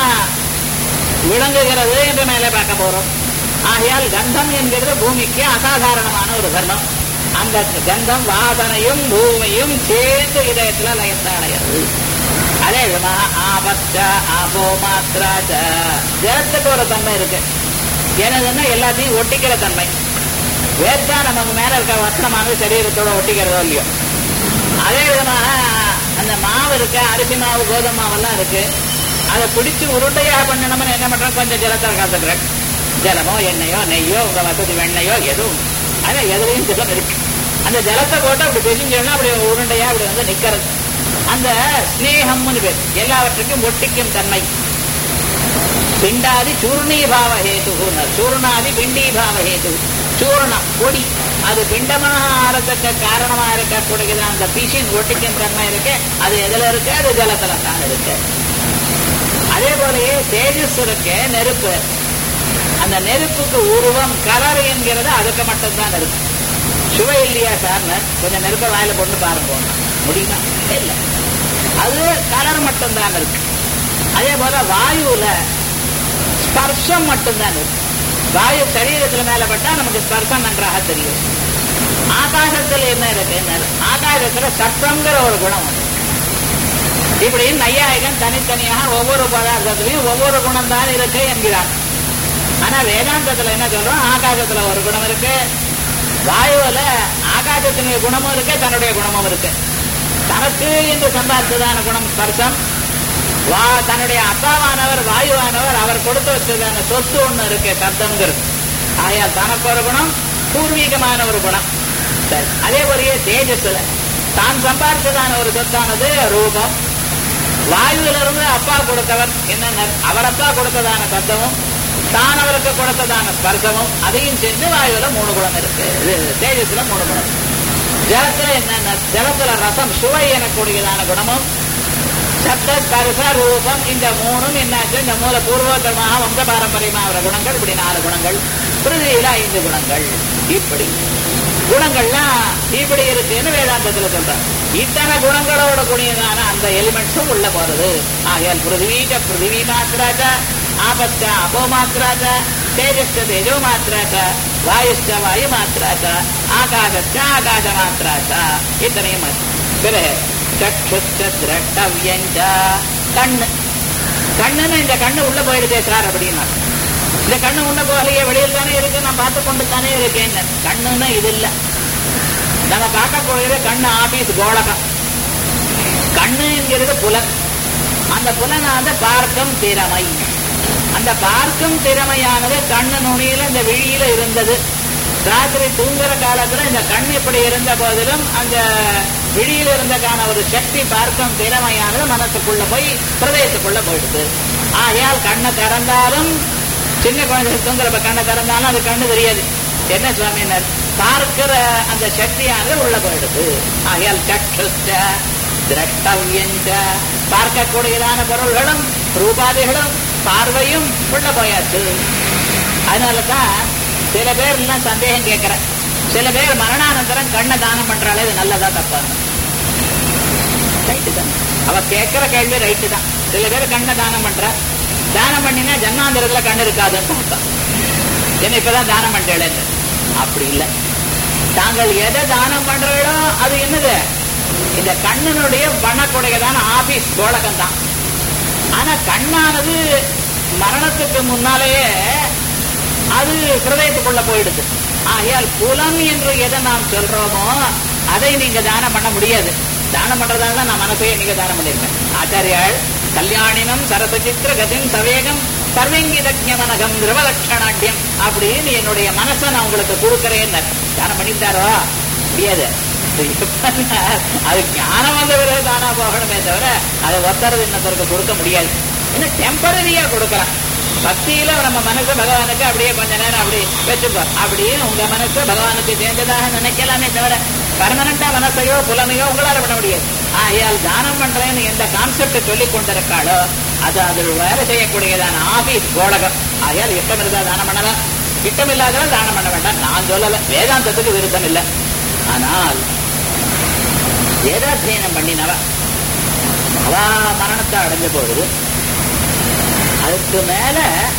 விளங்குகிறது என்று மேலே பார்க்க போறோம் ஆகையால் கந்தம் என்கிறது பூமிக்கு அசாதாரணமான ஒரு தர்மம் அந்த கந்தம் வாசனையும் பூமியும் சேர்ந்து இதயத்துல லயத்தை அடைகிறது அதே விதமா ஆபத்த ஆபோ மாத்திராச்ச ஜலத்துக்கு ஒரு தன்மை இருக்கு எனதுன்னா எல்லாத்தையும் ஒட்டிக்கிற தன்மை வேர்த்தா நமக்கு மேல இருக்க வஸ்திரமானது சரீரத்தோட ஒட்டிக்கிறதோ இல்லையோ அதே விதமாக அந்த மாவு இருக்கு அரிசி மாவு கோதுமை மாவெல்லாம் இருக்கு அதை பிடிச்சு உருண்டையா பண்ணணும்னு என்ன பண்றோம் கொஞ்சம் ஜலத்தை காத்துக்கிறேன் ஜலமோ எண்ணெயோ நெய்யோ உங்க வசதி வெண்ணையோ எதுவும் ஆனா எதுலையும் ஜலம் இருக்கு அந்த ஜலத்தை போட்டு அப்படி பிரிஞ்சோம்னா அப்படி உருண்டையா அப்படி வந்து நிக்கிறது அந்த ஸ்னேகம்னு பேர் எல்லாவற்றுக்கும் ஒட்டிக்கும் தன்மை பிண்டாதி சூர்ணீபாவ ஹேது சூர்ணாதி பிண்டீபாவ ஹேது சூர்ணம் பொடி அது பிண்டமாக ஆறதுக்கு காரணமா இருக்கக்கூடியது அந்த பிசின் ஒட்டிக்கும் தன்மை இருக்கு அது எதுல இருக்கு அது ஜலத்துல தான் இருக்கு அதே போலயே தேஜஸ் இருக்கு நெருப்பு அந்த நெருப்புக்கு உருவம் கலர் என்கிறது அதுக்கு மட்டும்தான் இருக்கு சுவை இல்லையா சார்னு கொஞ்சம் நெருப்ப வாயில போட்டு பாருங்க முடியுமா இல்ல அது கலர் மட்டும்தான் இருக்கு அதே போல வாயுல ஸ்பர்ஷம் மட்டும்தான் இருக்கு வாயு சரீரத்துல மேல பட்டா நமக்கு ஸ்பர்சம் நன்றாக தெரியும் ஆகாசத்துல என்ன இருக்கு ஆகாசத்துல சத்தங்கிற ஒரு குணம் உண்டு இப்படி நையாயகன் தனித்தனியாக ஒவ்வொரு பதார்த்தத்திலையும் ஒவ்வொரு குணம் தான் இருக்கு என்கிறான் ஆனா வேதாந்தத்துல என்ன சொல்றோம் ஆகாசத்துல ஒரு குணம் இருக்கு வாயுவில ஆகாசத்தினுடைய குணமும் இருக்கு தன்னுடைய குணமும் இருக்கு தனக்கு என்று சம்பாதித்ததான குணம் ஸ்பர்சம் வா தன்னுடைய அப்பாவானவர் வாயுவானவர் அவர் கொடுத்து வச்சதான சொத்து ஒண்ணு இருக்கு சப்தம்ங்கிறது ஆகையால் தனக்கு ஒரு குணம் பூர்வீகமான ஒரு குணம் சரி அதே போலயே தேஜஸ்ல தான் சம்பாதித்ததான ஒரு சொத்தானது ரூபம் வாயுவிலிருந்து அப்பா கொடுத்தவர் என்ன அவர் அப்பா கொடுத்ததான சப்தமும் தான் அவருக்கு கொடுத்ததான ஸ்பர்சமும் அதையும் சேர்ந்து வாயுவில மூணு குணம் இருக்கு இது தேஜஸ்ல மூணு குணம் ஜலத்துல என்னென்ன ஜலத்துல ரசம் சுவை எனக்கூடியதான குணமும் சப்த ஸ்பர்ச ரூபம் இந்த மூணும் என்னாச்சு இந்த மூல பூர்வோத்தரமாக வம்ச பாரம்பரியமாக குணங்கள் இப்படி நாலு குணங்கள் பிருதியில ஐந்து குணங்கள் இப்படி குணங்கள்லாம் இப்படி இருக்குன்னு வேதாந்தத்துல சொல்றாங்க இத்தனை குணங்களோட கூடியதான அந்த எலிமெண்ட்ஸும் உள்ள போறது ஆகையால் பிருத்திவீக பிருத்திவி மாத்திராச்ச ஆபத்த அபோ மாத்திராச்ச தேஜஸ்க தேஜோ மாத்திராச்ச வாயுஷ்ட வாயு மாத்திராச்ச ஆகாசச்ச ஆகாச மாத்திராச்ச இத்தனையும் பிறகு சக்ஷுச்ச திரட்டவியஞ்ச கண்ணு கண்ணுன்னு இந்த கண்ணு உள்ள போயிடுதே சார் அப்படின்னா இந்த கண்ணு உள்ள போகலையே வெளியில் தானே இருக்கு நான் பார்த்து கொண்டு தானே இருக்கேன் கண்ணுன்னு இது இல்லை நம்ம பார்க்கக்கூடியது கண்ணு ஆபீஸ் கோலகம் கண்ணுங்கிறது புலன் அந்த புலனானது பார்க்கும் திறமை அந்த பார்க்கும் திறமையானது கண்ணு நுனியில இந்த விழியில இருந்தது ராத்திரி தூங்குற காலத்துல இந்த கண் இப்படி இருந்த போதிலும் அந்த விழியில இருந்தக்கான ஒரு சக்தி பார்க்கும் திறமையானது மனசுக்குள்ள போய் பிரதேசத்துக்குள்ள போயிடுது ஆகையால் கண்ணை திறந்தாலும் சின்ன குழந்தைகள் தூங்குறப்ப கண்ணை திறந்தாலும் அது கண்ணு தெரியாது என்ன சுவாமினர் பார்க்கிற அந்த சக்தியானது உள்ள போயிடுது ஆகையால் சற்றுச்ச திரட்டவியஞ்ச பார்க்கக்கூடியதான பொருள்களும் ரூபாதிகளும் பார்வையும் உள்ள போயாச்சு அதனாலதான் சில பேர் எல்லாம் சந்தேகம் கேட்கிற சில பேர் மரணானந்தரம் கண்ணை தானம் பண்றாளே இது நல்லதா தப்பா ரைட்டு தான் அவ கேட்கிற கேள்வி ரைட்டு தான் சில பேர் கண்ணை தானம் பண்ற தானம் பண்ணினா ஜன்மாந்திரத்துல கண்ணு இருக்காதுன்னு அர்த்தம் என்ன இப்பதான் தானம் பண்றேன் அப்படி இல்லை தாங்கள் எதை தானம் பண்றீங்களோ அது என்னது இந்த கண்ணனுடைய பண்ணக்கூடியதான ஆபீஸ் கோலகம் தான் ஆனா கண்ணானது மரணத்துக்கு முன்னாலேயே அது ஹிருதயத்துக்குள்ள போயிடுது ஆகையால் புலம் என்று எதை நாம் சொல்றோமோ அதை நீங்க தானம் பண்ண முடியாது தானம் பண்றதால தான் நான் மனசையே நீங்க தானம் பண்ணிருக்கேன் ஆச்சாரியாள் கல்யாணினம் சரசசித்திர கதிம் சவேகம் சர்வங்கிதஜமனகம் திரவலட்சணாட்டியம் அப்படின்னு என்னுடைய மனசை நான் உங்களுக்கு கொடுக்கறேன் தானம் பண்ணிட்டாரோ முடியாது அது ஞானம் வந்த பிறகு தானா போகணுமே தவிர அதை ஒத்தரது இன்னொருத்தருக்கு கொடுக்க முடியாது இன்னும் டெம்பரரியா கொடுக்கலாம் பக்தியில நம்ம மனசு பகவானுக்கு அப்படியே கொஞ்ச நேரம் அப்படி வச்சுப்போம் அப்படியே உங்க மனசு பகவானுக்கு சேர்ந்ததாக நினைக்கலாமே தவிர பர்மனண்டா மனசையோ புலமையோ உங்களால பண்ண முடியாது ஆகையால் தானம் பண்றேன்னு எந்த கான்செப்ட் சொல்லி கொண்டிருக்காளோ அது அதில் வேலை செய்யக்கூடியதான ஆபீஸ் கோடகம் ஆகையால் இஷ்டம் இருந்தா தானம் பண்ணலாம் இஷ்டம் இல்லாதவன் தானம் பண்ண வேண்டாம் நான் சொல்லல வேதாந்தத்துக்கு விருத்தம் இல்லை ஆனால் வேதாத்தியனம் பண்ணினவ அவ மரணத்தை அடைஞ்ச பொழுது அதுக்கு மேல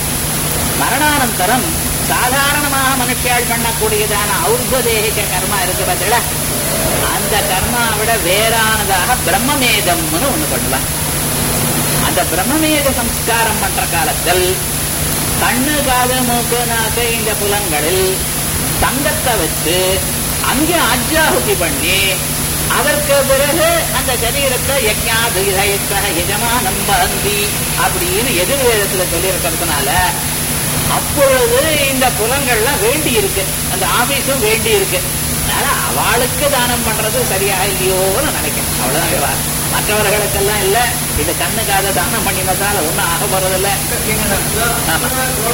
மரணானந்தரம் சாதாரணமாக மனுஷியால் பண்ணக்கூடியதான ஔர்வதேகிக கர்மா இருக்கு பார்த்தீங்கள அந்த கர்மாவை விட வேறானதாக பிரம்மமேதம்னு ஒண்ணு பண்ணுவான் அந்த பிரம்மமேத சம்ஸ்காரம் பண்ற காலத்தில் கண்ணு காது மூக்கு நாக்கு இந்த புலன்களில் தங்கத்தை வச்சு அங்கே அஜாகுதி பண்ணி அதற்கு பிறகு அந்த சரீரத்தை யஜ்ஞாது எஜமானம் பந்தி அப்படின்னு எதிர்வேதத்துல சொல்லி இருக்கிறதுனால அப்பொழுது இந்த புலங்கள்லாம் வேண்டி இருக்கு அந்த ஆபீஸும் வேண்டி இருக்கு அதனால அவளுக்கு தானம் பண்றது சரியா இல்லையோன்னு நினைக்கிறேன் அவ்வளவுதான் விவகாரம் மற்றவர்களுக்கெல்லாம் இல்ல இந்த கண்ணுக்காக தானம் பண்ணினதால ஒண்ணும் ஆக போறதில்ல ஆமா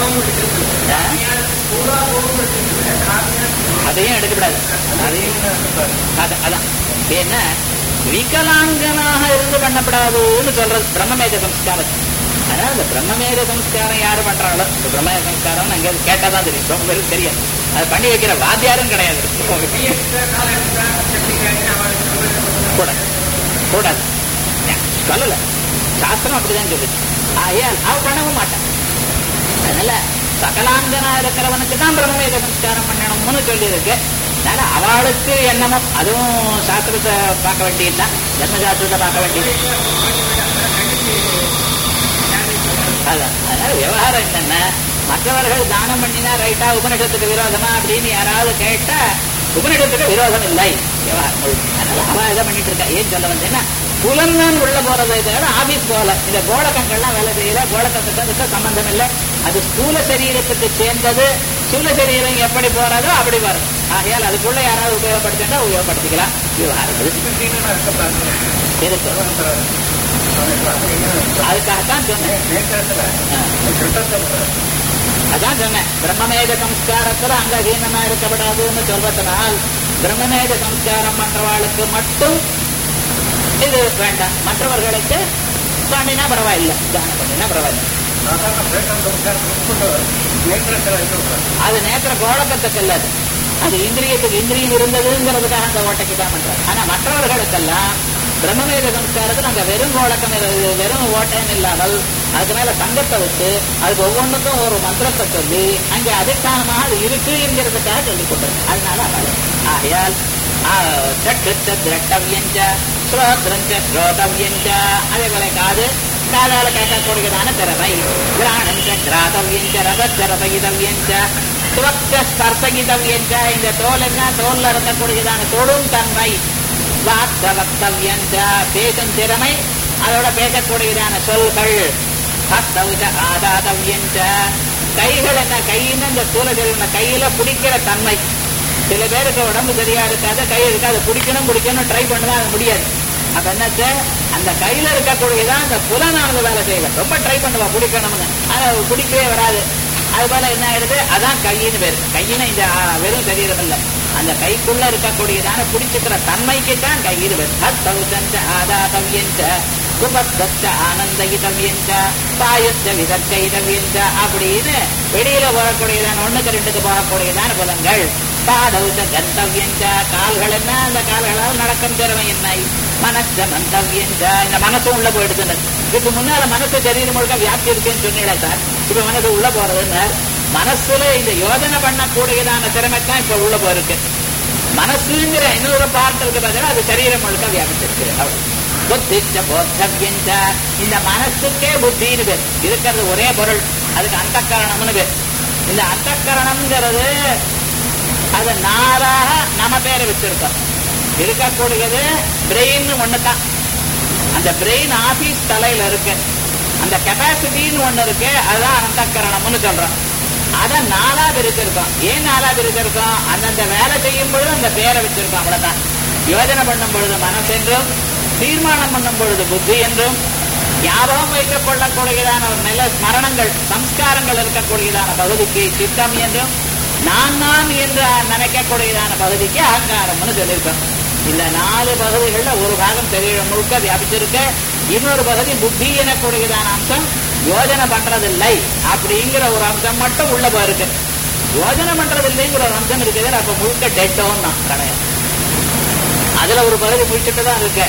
அதையும் எடுக்கக்கூடாது அதையும் அது- அதான் என்ன விகலாங்கனாக இருந்து பண்ணப்படாதுன்னு சொல்றது பிரம்மமேத சம்ஸ்காரம் அதனால இந்த பிரம்மமேத சம்ஸ்காரம் யாரு பண்றாங்களோ இந்த பிரம்மமேத சம்ஸ்காரம் அங்க கேட்டாதான் தெரியும் ரொம்ப பேருக்கு தெரியாது அது பண்ணி வைக்கிற வாத்தியாரும் கிடையாது கூடாது கூடாது ஏன், சொல்லல சாஸ்திரம் அப்படிதான் சொல்லுது ஆகையால் அவ பண்ணவும் மாட்டான் அதனால சகலாங்கனா இருக்கிறவனுக்கு தான் பிரம்மவேத சம்ஸ்காரம் பண்ணணும்னு சொல்லி இருக்கு அதனால அவளுக்கு என்னமோ அதுவும் சாஸ்திரத்தை பார்க்க வேண்டியதுதான் தர்ம சாஸ்திரத்தை பார்க்க வேண்டியது அதான் அதனால விவகாரம் என்னன்னா மற்றவர்கள் தானம் பண்ணினா ரைட்டா உபனிஷத்துக்கு விரோதமா அப்படின்னு யாராவது கேட்டா உபனிஷத்துக்கு விரோதம் இல்லை விவகாரம் முழுக்க. அதனால அவன் இதை பண்ணிட்டு இருக்கா ஏன் சொல்ல வந்தேன்னா புலன்தான் உள்ள போறதை தவிர ஆபீஸ் போகல இந்த கோலக்கங்கள்லாம் வேலை செய்யல கோலக்கத்துக்கு அதுக்கு சம்பந்தம் இல்லை அது ஸ்தூல சரீரத்துக்கு சேர்ந்தது ஸ்தூல சரீரம் எப்படி போறதோ அப்படி வரும் ஆகையால் அதுக்குள்ள யாராவது உபயோகப்படுத்திட்டா உபயோகப்படுத்திக்கலாம் விவகாரம் இது. இருக்கு அதுக்காகத்தான் சொன்னேன் ஆ. அதான் சொன்னேன் பிரம்மமேத சம்ஸ்காரத்துல அங்க அதீனமா இருக்கப்படாதுன்னு சொல்றதுனால் பிரம்மமேத சம்ஸ்காரம் பண்றவாளுக்கு மட்டும் இது வேண்டாம் மற்றவர்களுக்கு பண்ணினா பரவாயில்லை தானம் பண்ணினா பரவாயில்லை அது நேத்திர கோழக்கத்துக்கு இல்ல அது அது இந்திரியத்துக்கு இந்திரியம் இருந்ததுங்கிறதுக்காக அந்த ஓட்டைக்கு தான் பண்றாரு ஆனா மற்றவர்களுக்கெல்லாம் பிரம்மவேத சம்ஸ்காரத்தில் அங்க வெறும் கோழக்கம் இரு- வெறும் ஓட்டம் இல்லாமல் அதுக்கு மேல தங்கத்தை வச்சு அதுக்கு ஒவ்வொன்றுக்கும் ஒரு மந்திரத்தை சொல்லி அங்கே அதிஷ்டானமாக அது இருக்கு என்கிறதுக்காக சொல்லிக் கொண்டது அதனால அவள் ஆகையால் சட்டு திரட்டவியஞ்ச ஸ்ரோத்ரஞ்ச ஸ்ரோதவியஞ்ச அதே போல காது காதால கேட்கக்கூடியதான திறமை கிராணஞ்ச கிராதவியஞ்ச ரதச்ச ரதகிதவியஞ்ச துவக்க ஸ்பர்சகிதவியஞ்ச இந்த தோல் என்ன தோல்ல இருக்கக்கூடியதான தொடும் தன்மை வாக்க வக்தவியஞ்ச பேசும் திறமை அதோட பேசக்கூடியதான சொல்கள் ஹஸ்தவுஜ ஆதாதவியஞ்ச கைகள் என்ன கையின்னு இந்த ஸ்தூல சரீரம் கையில பிடிக்கிற தன்மை சில பேருக்கு உடம்பு சரியா இருக்காது கை இருக்காது பிடிக்கணும் பிடிக்கணும் ட்ரை பண்ணுவா அது முடியாது அப்ப என்னச்சு அந்த கையில இருக்கக்கூடியதான் அந்த புலனானது வேலை செய்யல ரொம்ப ட்ரை பண்ணுவா பிடிக்கணும்னு ஆனா பிடிக்கவே வராது அது போல என்ன ஆயிடுது அதான் கையின்னு பேரு கையின்னு இந்த ஆ, வெறும் சரீரம் இல்ல அந்த கைக்குள்ள இருக்கக்கூடியதான பிடிச்சுக்கிற தன்மைக்கு தான் கையில் பேரு ஹஸ்தௌச்ச ஆதாதவியஞ்ச குபத்தச்ச ஆனந்தகிதவியஞ்ச பாயச்ச விதர்க்கைதவியஞ்ச அப்படின்னு வெளியில போகக்கூடியதான ஒண்ணுக்கு ரெண்டுக்கு போகக்கூடியதான புலங்கள் பாதௌச்ச கந்தவியஞ்ச கால்கள் என்ன அந்த கால்களால் நடக்கும் திறமை என்ன மனச மந்தவியஞ்ச இந்த மனசும் உள்ள போயிடுதுன்னு இதுக்கு முன்னால மனசு சரீரம் முழுக்க வியாப்தி இருக்குன்னு சொன்னீங்களே சார் இப்ப மனசு உள்ள போறதுன்னு மனசுல இந்த யோஜனை பண்ணக்கூடியதான திறமை தான் இப்ப உள்ள போயிருக்கு மனசுங்கிற இன்னொரு பார்ட் இருக்கு பார்த்தீங்கன்னா அது சரீரம் முழுக்க வியாபிச்சிருக்கு அவ்வளவு. புத்திச்ச போத்தவியஞ்ச இந்த மனசுக்கே புத்தின்னு பேர் இருக்கிறது ஒரே பொருள் அதுக்கு அந்தக்கரணம்னு பேர் இந்த அந்தக்கரணம்ங்கிறது அது நாளாக நம்ம பேரை வச்சிருக்கோம் இருக்கக்கூடியது பிரெயின் ஒண்ணுதான் அந்த பிரெயின் ஆபீஸ் தலையில இருக்கு அந்த கெப்பாசிட்டின்னு ஒண்ணு இருக்கு அதுதான் அந்தக்கரணம்னு சொல்றோம் அதை நாலா பிரிச்சிருக்கோம் ஏன் நாலா பிரிச்சிருக்கோம் அந்தந்த வேலை செய்யும் பொழுது அந்த பேரை வச்சிருக்கோம் அவ்வளவுதான் யோஜனை பண்ணும் பொழுது மனசு என்றும் தீர்மானம் பண்ணும் பொழுது புத்தி என்றும் ஞாபகம் வைத்துக் கொள்ளக்கூடியதான ஒரு நில ஸ்மரணங்கள் சம்ஸ்காரங்கள் இருக்கக்கூடியதான பகுதிக்கு சித்தம் என்றும் நான் நான் என்று நினைக்கக்கூடியதான பகுதிக்கு அகங்காரம்னு சொல்லியிருக்கோம் இந்த நாலு பகுதிகள்ல ஒரு பாகம் தெரிய முழுக்க வியாபிச்சிருக்க இன்னொரு பகுதி புத்தி எனக்கூடியதான அம்சம் யோஜனை பண்றதில்லை அப்படிங்கிற ஒரு அம்சம் மட்டும் உள்ள போயிருக்கு யோஜனை பண்றதில்லைங்கிற ஒரு அம்சம் இருக்குது அப்ப முழுக்க டெட்டோன்னு நான் கிடையாது அதுல ஒரு பகுதி முடிச்சுட்டு தான் இருக்கு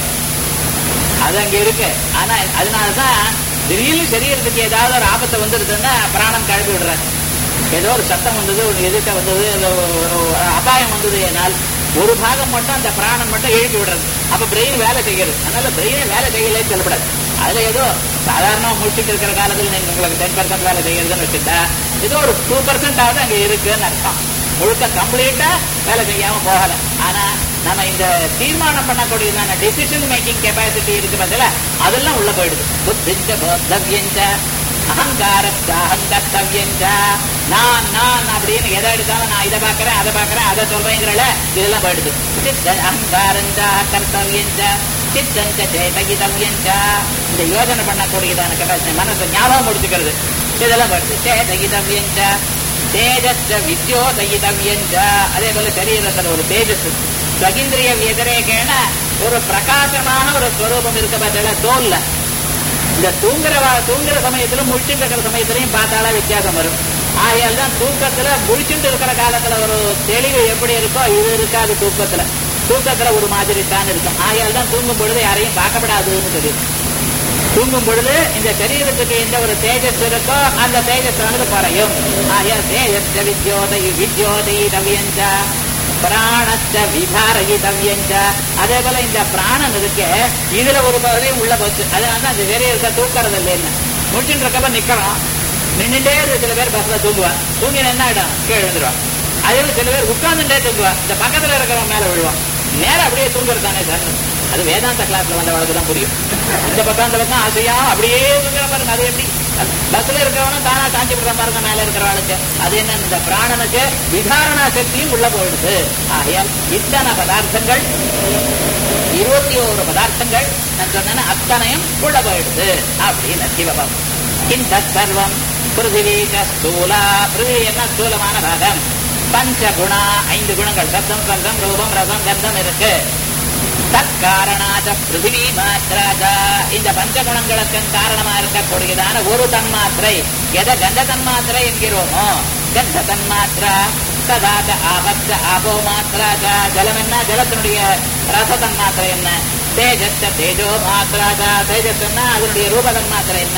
அது அங்க இருக்கு ஆனா அதனாலதான் திடீர்னு சரீரத்துக்கு ஏதாவது ஒரு ஆபத்து வந்துருதுன்னா பிராணம் கழுவி விடுறாரு ஏதோ ஒரு சத்தம் வந்தது ஒரு எதிர்க்க வந்தது இல்ல ஒரு ஒரு அபாயம் வந்தது என்னால் ஒரு பாகம் மட்டும் அந்த பிராணம் மட்டும் எழுப்பி விடுறது அப்ப பிரெயின் வேலை செய்கிறது அதனால பிரெயினே வேலை செய்யலைன்னு சொல்லப்படாது அதுல ஏதோ சாதாரணமா முடிச்சுட்டு இருக்கிற காலத்துல நீங்க உங்களுக்கு டென் பர்சன்ட் வேலை செய்யறதுன்னு வச்சுட்டா ஏதோ ஒரு டூ பர்சன்ட் ஆகுது அங்க இருக்குன்னு அர்த்தம் முழுக்க கம்ப்ளீட்டா வேலை செய்யாம போகல ஆனா நம்ம இந்த தீர்மானம் பண்ணக்கூடியதான டெசிஷன் மேக்கிங் கெப்பாசிட்டி இருக்கு பதில அதெல்லாம் உள்ள போயிடுது புத்திஞ்ச போத்தவியஞ்ச அகங்காரச்ச அகங்கத்தவியஞ்ச நான் நான் அப்படின்னு எதை எடுத்தாலும் நான் இதை பார்க்கறேன் அதை பார்க்கறேன் அதை சொல்றேங்கிறல இதெல்லாம் போயிடுது சித்த அகங்காரஞ்ச கர்த்தவியஞ்ச சித்தஞ்ச சேதகிதவியஞ்ச இந்த யோஜனை பண்ணக்கூடியதான கெப்பாசிட்டி மனசை ஞாபகம் முடிச்சுக்கிறது இதெல்லாம் போயிடுது சேதகிதவியஞ்ச தேஜஸ்ட வித்யோதயிதவியஞ்ச அதே போல சரீரத்துல ஒரு தேஜஸ் ஸ்வகிந்திரிய வியதிரேகேன ஒரு பிரகாசமான ஒரு ஸ்வரூபம் இருக்க பார்த்தா தோல்ல இந்த தூங்குற வா- தூங்குற சமயத்துல முழிச்சுட்டு இருக்கிற சமயத்திலையும் பார்த்தாலே வித்தியாசம் வரும் ஆகையால் தான் தூக்கத்துல முழிச்சுட்டு இருக்கிற காலத்துல ஒரு தெளிவு எப்படி இருக்கோ இது இருக்காது தூக்கத்துல தூக்கத்துல ஒரு மாதிரி தான் இருக்கும் ஆகையால் தான் தூங்கும் பொழுது யாரையும் பார்க்கப்படாதுன்னு சொல்லியிருக்கு தூங்கும் பொழுது இந்த சரீரத்துக்கு எந்த ஒரு தேஜஸ் இருக்கோ அந்த தேஜஸ் ஆனது குறையும் ஆகிய தேஜஸ் வித்யோதை வித்யோதை தவியஞ்ச பிராணச்ச விபாரகிதவியஞ்ச அதே போல இந்த பிராணன் இருக்கு இதுல ஒரு பகுதி உள்ள போச்சு அதனால தான் அந்த சரீரத்தை தூக்கறது இல்லைன்னு முடிச்சுட்டு இருக்கப்ப நிக்கிறோம் நின்றுட்டே இருக்கு சில பேர் பஸ்ல தூங்குவான் தூங்கின என்ன ஆயிடும் கீழே விழுந்துருவான் அதே போல சில பேர் உட்கார்ந்துட்டே தூங்குவான் இந்த பக்கத்துல இருக்கிறவன் மேல விழுவான் நேரா அப்படியே தூங்குறதானே சார் அது வேதாந்த கிளாஸ்ல வந்தவளுக்கு தான் புரியும் இந்த பக்கம் அந்த பக்கம் ஆசையா அப்படியே தூங்குற பாருங்க அது எப்படி பஸ்ல இருக்கிறவனும் தானா சாஞ்சி விடுற பாருங்க மேல இருக்கிறவளுக்கு அது என்ன இந்த பிராணனுக்கு விதாரணா சக்தியும் உள்ள போயிடுது ஆகையால் இத்தனை பதார்த்தங்கள் இருபத்தி ஓரு பதார்த்தங்கள் நான் சொன்னேன் அத்தனையும் உள்ள போயிடுது அப்படின்னு சிவபாபம் இந்த சர்வம் பிருத்திவீக ஸ்தூலா பிருத்திவி என்ன ஸ்தூலமான பாகம் பஞ்சகுணா ஐந்து குணங்கள் சப்தம் சப்தம் ரூபம் ரசம் கந்தம் இருக்கு தற்காரணாத பிருத்திவி மாத்திராஜா இந்த பஞ்சகுணங்களுக்கு காரணமா இருக்கக்கூடியதான ஒரு தன்மாத்திரை எதை கந்த தன்மாத்திரை என்கிறோமோ கந்த தன்மாத்திரா சதாச்ச ஆபச்ச ஆபோ மாத்திராச்சா ஜலம் என்ன ஜலத்தினுடைய ரச தன்மாத்திரை என்ன தேஜஸ்ட தேஜோ மாத்திராச்சா தேஜஸ் என்ன அதனுடைய ரூப தன்மாத்திரை என்ன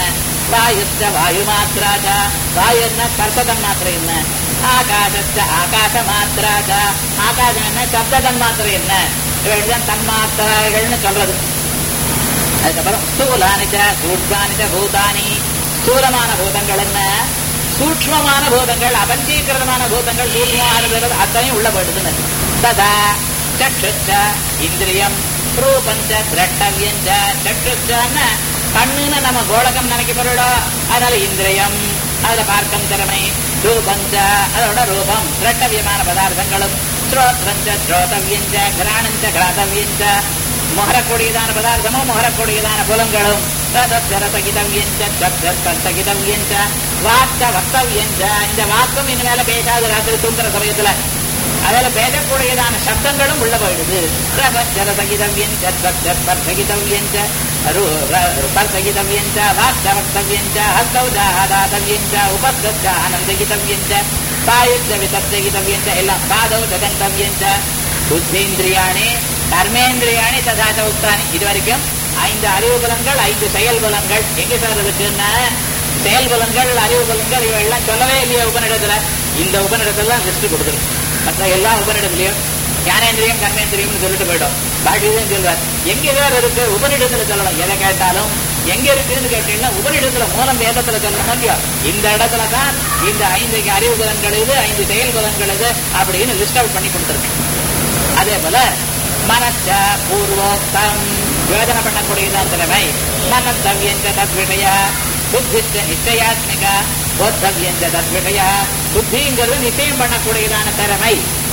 வாயுச்ச வாயு மாத்திராச்ச வாயு என்ன ஸ்பர்சதன் மாத்திரை என்ன ஆகாசச்ச ஆகாச மாத்திராச்ச ஆகாசம் என்ன சப்ததன் மாத்திரை என்ன இவைதான் தன்மாத்திரைகள்னு சொல்றது அதுக்கப்புறம் ஸ்தூலானிச்ச சூட்சானிச்ச பூதானி ஸ்தூலமான பூதங்கள் என்ன சூக்மமான பூதங்கள் அபஞ்சீகிருதமான பூதங்கள் சூக்மமானது அத்தனையும் உள்ள போயிடுதுன்னு ததா சக்ஷுச்ச இந்திரியம் ரூபஞ்ச திரட்டவியஞ்ச சக்ஷுச்சன்னு கண்ணுன்னு நம்ம கோலகம் நினைக்க பொருளோ அதனால இந்திரியம் அதுல பார்க்கும் திறமை ரூபஞ்ச அதோட ரூபம் திரட்டவியமான பதார்த்தங்களும் ஸ்ரோத்ரஞ்ச ஸ்ரோதவியஞ்ச கிராணஞ்ச கிராதவியஞ்ச முகரக்கூடியதான பதார்த்தமும் முகரக்கூடியதான புலங்களும் ரசரசகிதவியஞ்ச சப்தகிதவியஞ்ச வாக்க வக்தவியஞ்ச இந்த வாக்கும் இனிமேல பேசாத ராத்திரி தூங்குற சமயத்துல அதுல பேசக்கூடியதான சப்தங்களும் உள்ள போயிடுது ரசரசகிதவியஞ்ச சப்தகிதவியஞ்ச பர்சகிதவியஞ்ச வாக்க வக்தவியஞ்ச ஹஸ்தௌஜாதாதவியஞ்ச உபஸ்தானந்தகிதவியஞ்ச பாயுஜ விசப்தகிதவியஞ்ச எல்லாம் பாதௌ ஜகந்தவியஞ்ச புத்தீந்திரியாணி கர்மேந்திரியாணி ததாச்ச உக்தானி இது வரைக்கும் ஐந்து அறிவு பலன்கள் ஐந்து செயல் பலன்கள் எங்க சார் இருக்குன்னா செயல் பலன்கள் அறிவு பலன்கள் இவையெல்லாம் சொல்லவே இல்லையா உபநிடத்துல இந்த உபநிடத்துல தான் லிஸ்ட் கொடுக்குறது மற்ற எல்லா உபநிடத்துலயும் ஞானேந்திரியம் கர்மேந்திரியம்னு சொல்லிட்டு போயிடும் பாட்டிதான் சொல்வார் எங்க சார் இருக்கு உபநிடத்துல சொல்லணும் எதை கேட்டாலும் எங்க இருக்குன்னு கேட்டீங்கன்னா உபநிடத்துல மூலம் வேதத்துல சொல்லணும் இல்லையா இந்த இடத்துல தான் இந்த ஐந்து அறிவு பலன்கள் இது ஐந்து செயல் பலன்கள் இது அப்படின்னு லிஸ்ட் அவுட் பண்ணி கொடுத்துருக்கு அதே போல மனச்ச பூர்வோக்தம் யோஜனை பண்ணக்கூடியதான் திறமை மனத்தவ்யஞ்ச தத்விஷய புத்திச்ச நிச்சயாத்மிக போத்தவ்யஞ்ச தத்விஷய புத்திங்கிறது நிச்சயம் பண்ணக்கூடியதான திறமை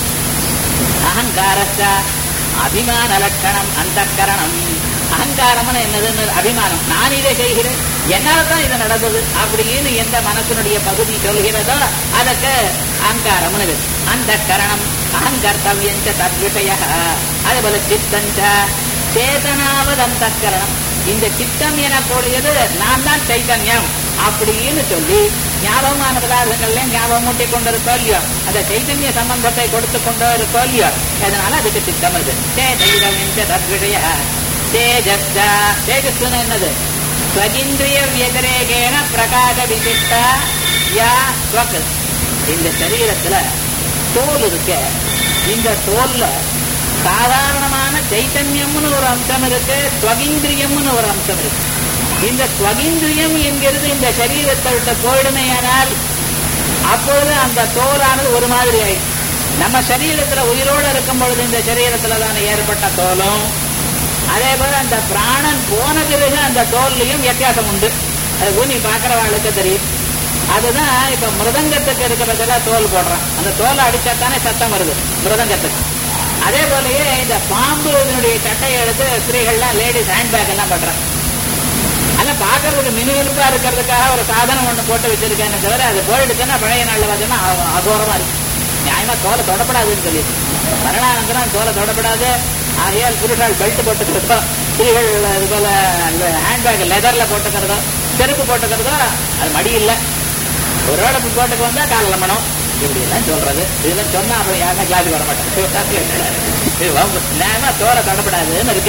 அகங்காரச்ச அபிமான லட்சணம் அந்த கரணம் அகங்காரம்னு என்னதுன்னு அபிமானம் நான் இதை செய்கிறேன் என்னால தான் இது நடந்தது அப்படின்னு எந்த மனசனுடைய பகுதி சொல்கிறதோ அதற்கு அகங்காரம்னு அந்த கரணம் அகங்கர்த்தவியஞ்ச தத்விஷய அதே போல சித்தஞ்ச சேதனாவது அந்த கரணம் இந்த சித்தம் எனக்கூடியது நான் தான் சைத்தன்யம் அப்படின்னு சொல்லி ஞாபகமான பதார்த்தங்கள்ல ஞாபகம் மூட்டி கொண்டு இருக்கோ இல்லையோ அந்த சைத்தன்ய சம்பந்தத்தை கொடுத்து கொண்டோ இருக்கோ இல்லையோ அதனால அதுக்கு சித்தம் இது சேதவியஞ்ச தத்விஷய தேஜஸ் தேஜஸ்னு என்னது ஸ்வகிந்திரிய வியதிரேகேன பிரகாச விசிஷ்ட யா ஸ்வக் இந்த சரீரத்துல தோல் இருக்க இந்த தோல்ல சாதாரணமான சைத்தன்யம்னு ஒரு அம்சம் இருக்கு ஸ்வகிந்திரியம்னு ஒரு அம்சம் இருக்கு இந்த ஸ்வகிந்திரியம் என்கிறது இந்த சரீரத்தை விட்டு போயிடுமையானால் அப்பொழுது அந்த தோலானது ஒரு மாதிரி ஆயிடுச்சு நம்ம சரீரத்துல உயிரோடு இருக்கும் பொழுது இந்த சரீரத்துல தான் ஏற்பட்ட தோலும் அதே போல அந்த பிராணன் போன பிறகு அந்த தோல்லையும் வித்தியாசம் உண்டு அது ஊனி பார்க்கிறவாளுக்கு தெரியும் அதுதான் இப்ப மிருதங்கத்துக்கு இருக்கிறதுல தோல் போடுறான் அந்த தோலை அடிச்சா தானே சத்தம் வருது மிருதங்கத்துக்கு அதே போலயே இந்த பாம்பு இதனுடைய சட்டையை எடுத்து ஸ்திரீகள்லாம் லேடிஸ் ஹேண்ட்பேக் எல்லாம் பண்றான் அதெல்லாம் பார்க்கறதுக்கு மினுமினுப்பா இருக்கிறதுக்காக ஒரு சாதனம் ஒண்ணு போட்டு வச்சிருக்கேன்னு தவிர அது போயிடுச்சுன்னா பழைய நாள்ல பார்த்தீங்கன்னா அ- அகோரமா இருக்கு நியாயமா தோலை தொடப்படாதுன்னு சொல்லி மரணானந்தரம் தோலை தொடப்படாது ஆகையால் புருஷால் பெல்ட் போட்டுக்கிறதோ ஸ்திரீகள் இது போல ஹேண்ட்பேக் லெதர்ல போட்டுக்கிறதோ செருப்பு போட்டுக்கிறதோ அது மடி இல்லை ஒரு வேளை இப்படி போட்டுக்கு வந்தா கால் லம்பணும் இப்படி எல்லாம் சொல்றது இதெல்லாம் சொன்னா அப்புறம் யாருமே கிளாஸுக்கு வர மாட்டாங்க நேரமா தோலை தொடப்படாதுன்னு இருக்கு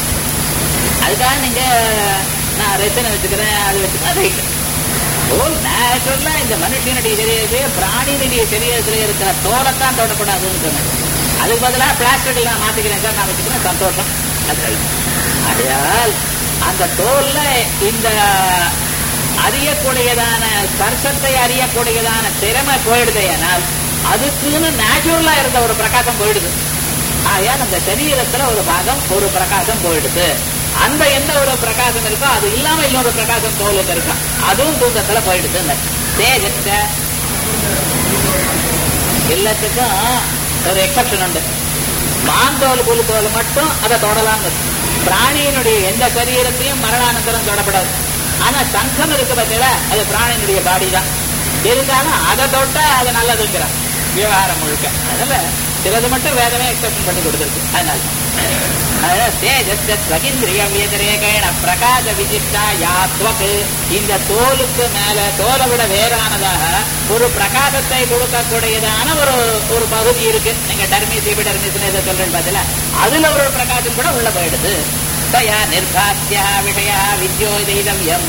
அதுக்காக நீங்க நான் ரெத்தனை வச்சுக்கிறேன் அது வச்சுக்கிறேன் ரைட் தோல் நேச்சுரலா இந்த மனுஷனுடைய சரீரத்திலே பிராணியினுடைய சரீரத்திலே இருக்கிற தோலைத்தான் தொடக்கூடாதுன்னு சொன்னேன் அதுக்கு பதிலாக பிளாஸ்டிக் நான் மாத்திக்கிறேன் சார் நான் வச்சுக்கிறேன் சந்தோஷம் அது ரைட் ஆகையால் அந்த தோல்ல இந்த அறியக்கூடியதான ஸ்பர்சத்தை அறியக்கூடியதான திறமை போயிடுதேனால் அதுக்குன்னு நேச்சுரலா இருந்த ஒரு பிரகாசம் போயிடுது ஆகையால் அந்த சரீரத்துல ஒரு பாகம் ஒரு பிரகாசம் போயிடுது அந்த எந்த ஒரு பிரகாசம் இருக்கோ அது இல்லாம இன்னொரு பிரகாசம் தோலுக்கு இருக்கும் அதுவும் தூக்கத்துல போயிடுது தேஜத்த எல்லாத்துக்கும் ஒரு எக்ஸப்ஷன் உண்டு மாந்தோல் புலு தோல் மட்டும் அதை தொடலாம் பிராணியினுடைய எந்த சரீரத்தையும் மரணானந்தரம் தொடப்படாது ஆனா சங்கம் இருக்கு பார்த்தீங்களா அது பிராணியினுடைய பாடி தான் இருந்தாலும் அதை தொட்டா அது நல்லதுங்கிறான் விவகாரம் முழுக்க அதனால சிலது மட்டும் வேதமே எக்ஸப்ஷன் பண்ணி கொடுத்துருக்கு அதனால அதனால தேஜஸ் ஸ்வகிந்திரிய வியதிரேகேண பிரகாச விசிஷ்டா யாத்வக்கு இந்த தோலுக்கு மேல தோலை விட வேறானதாக ஒரு பிரகாசத்தை கொடுக்கக்கூடியதான ஒரு ஒரு பகுதி இருக்கு நீங்க டர்மிஸ் டர்மிஸ் இதை சொல்றேன் பார்த்தல அதுல ஒரு பிரகாசம் கூட உள்ள போயிடுது தயா நிர்பாத்தியா விஷயா வித்யோதைதவியம்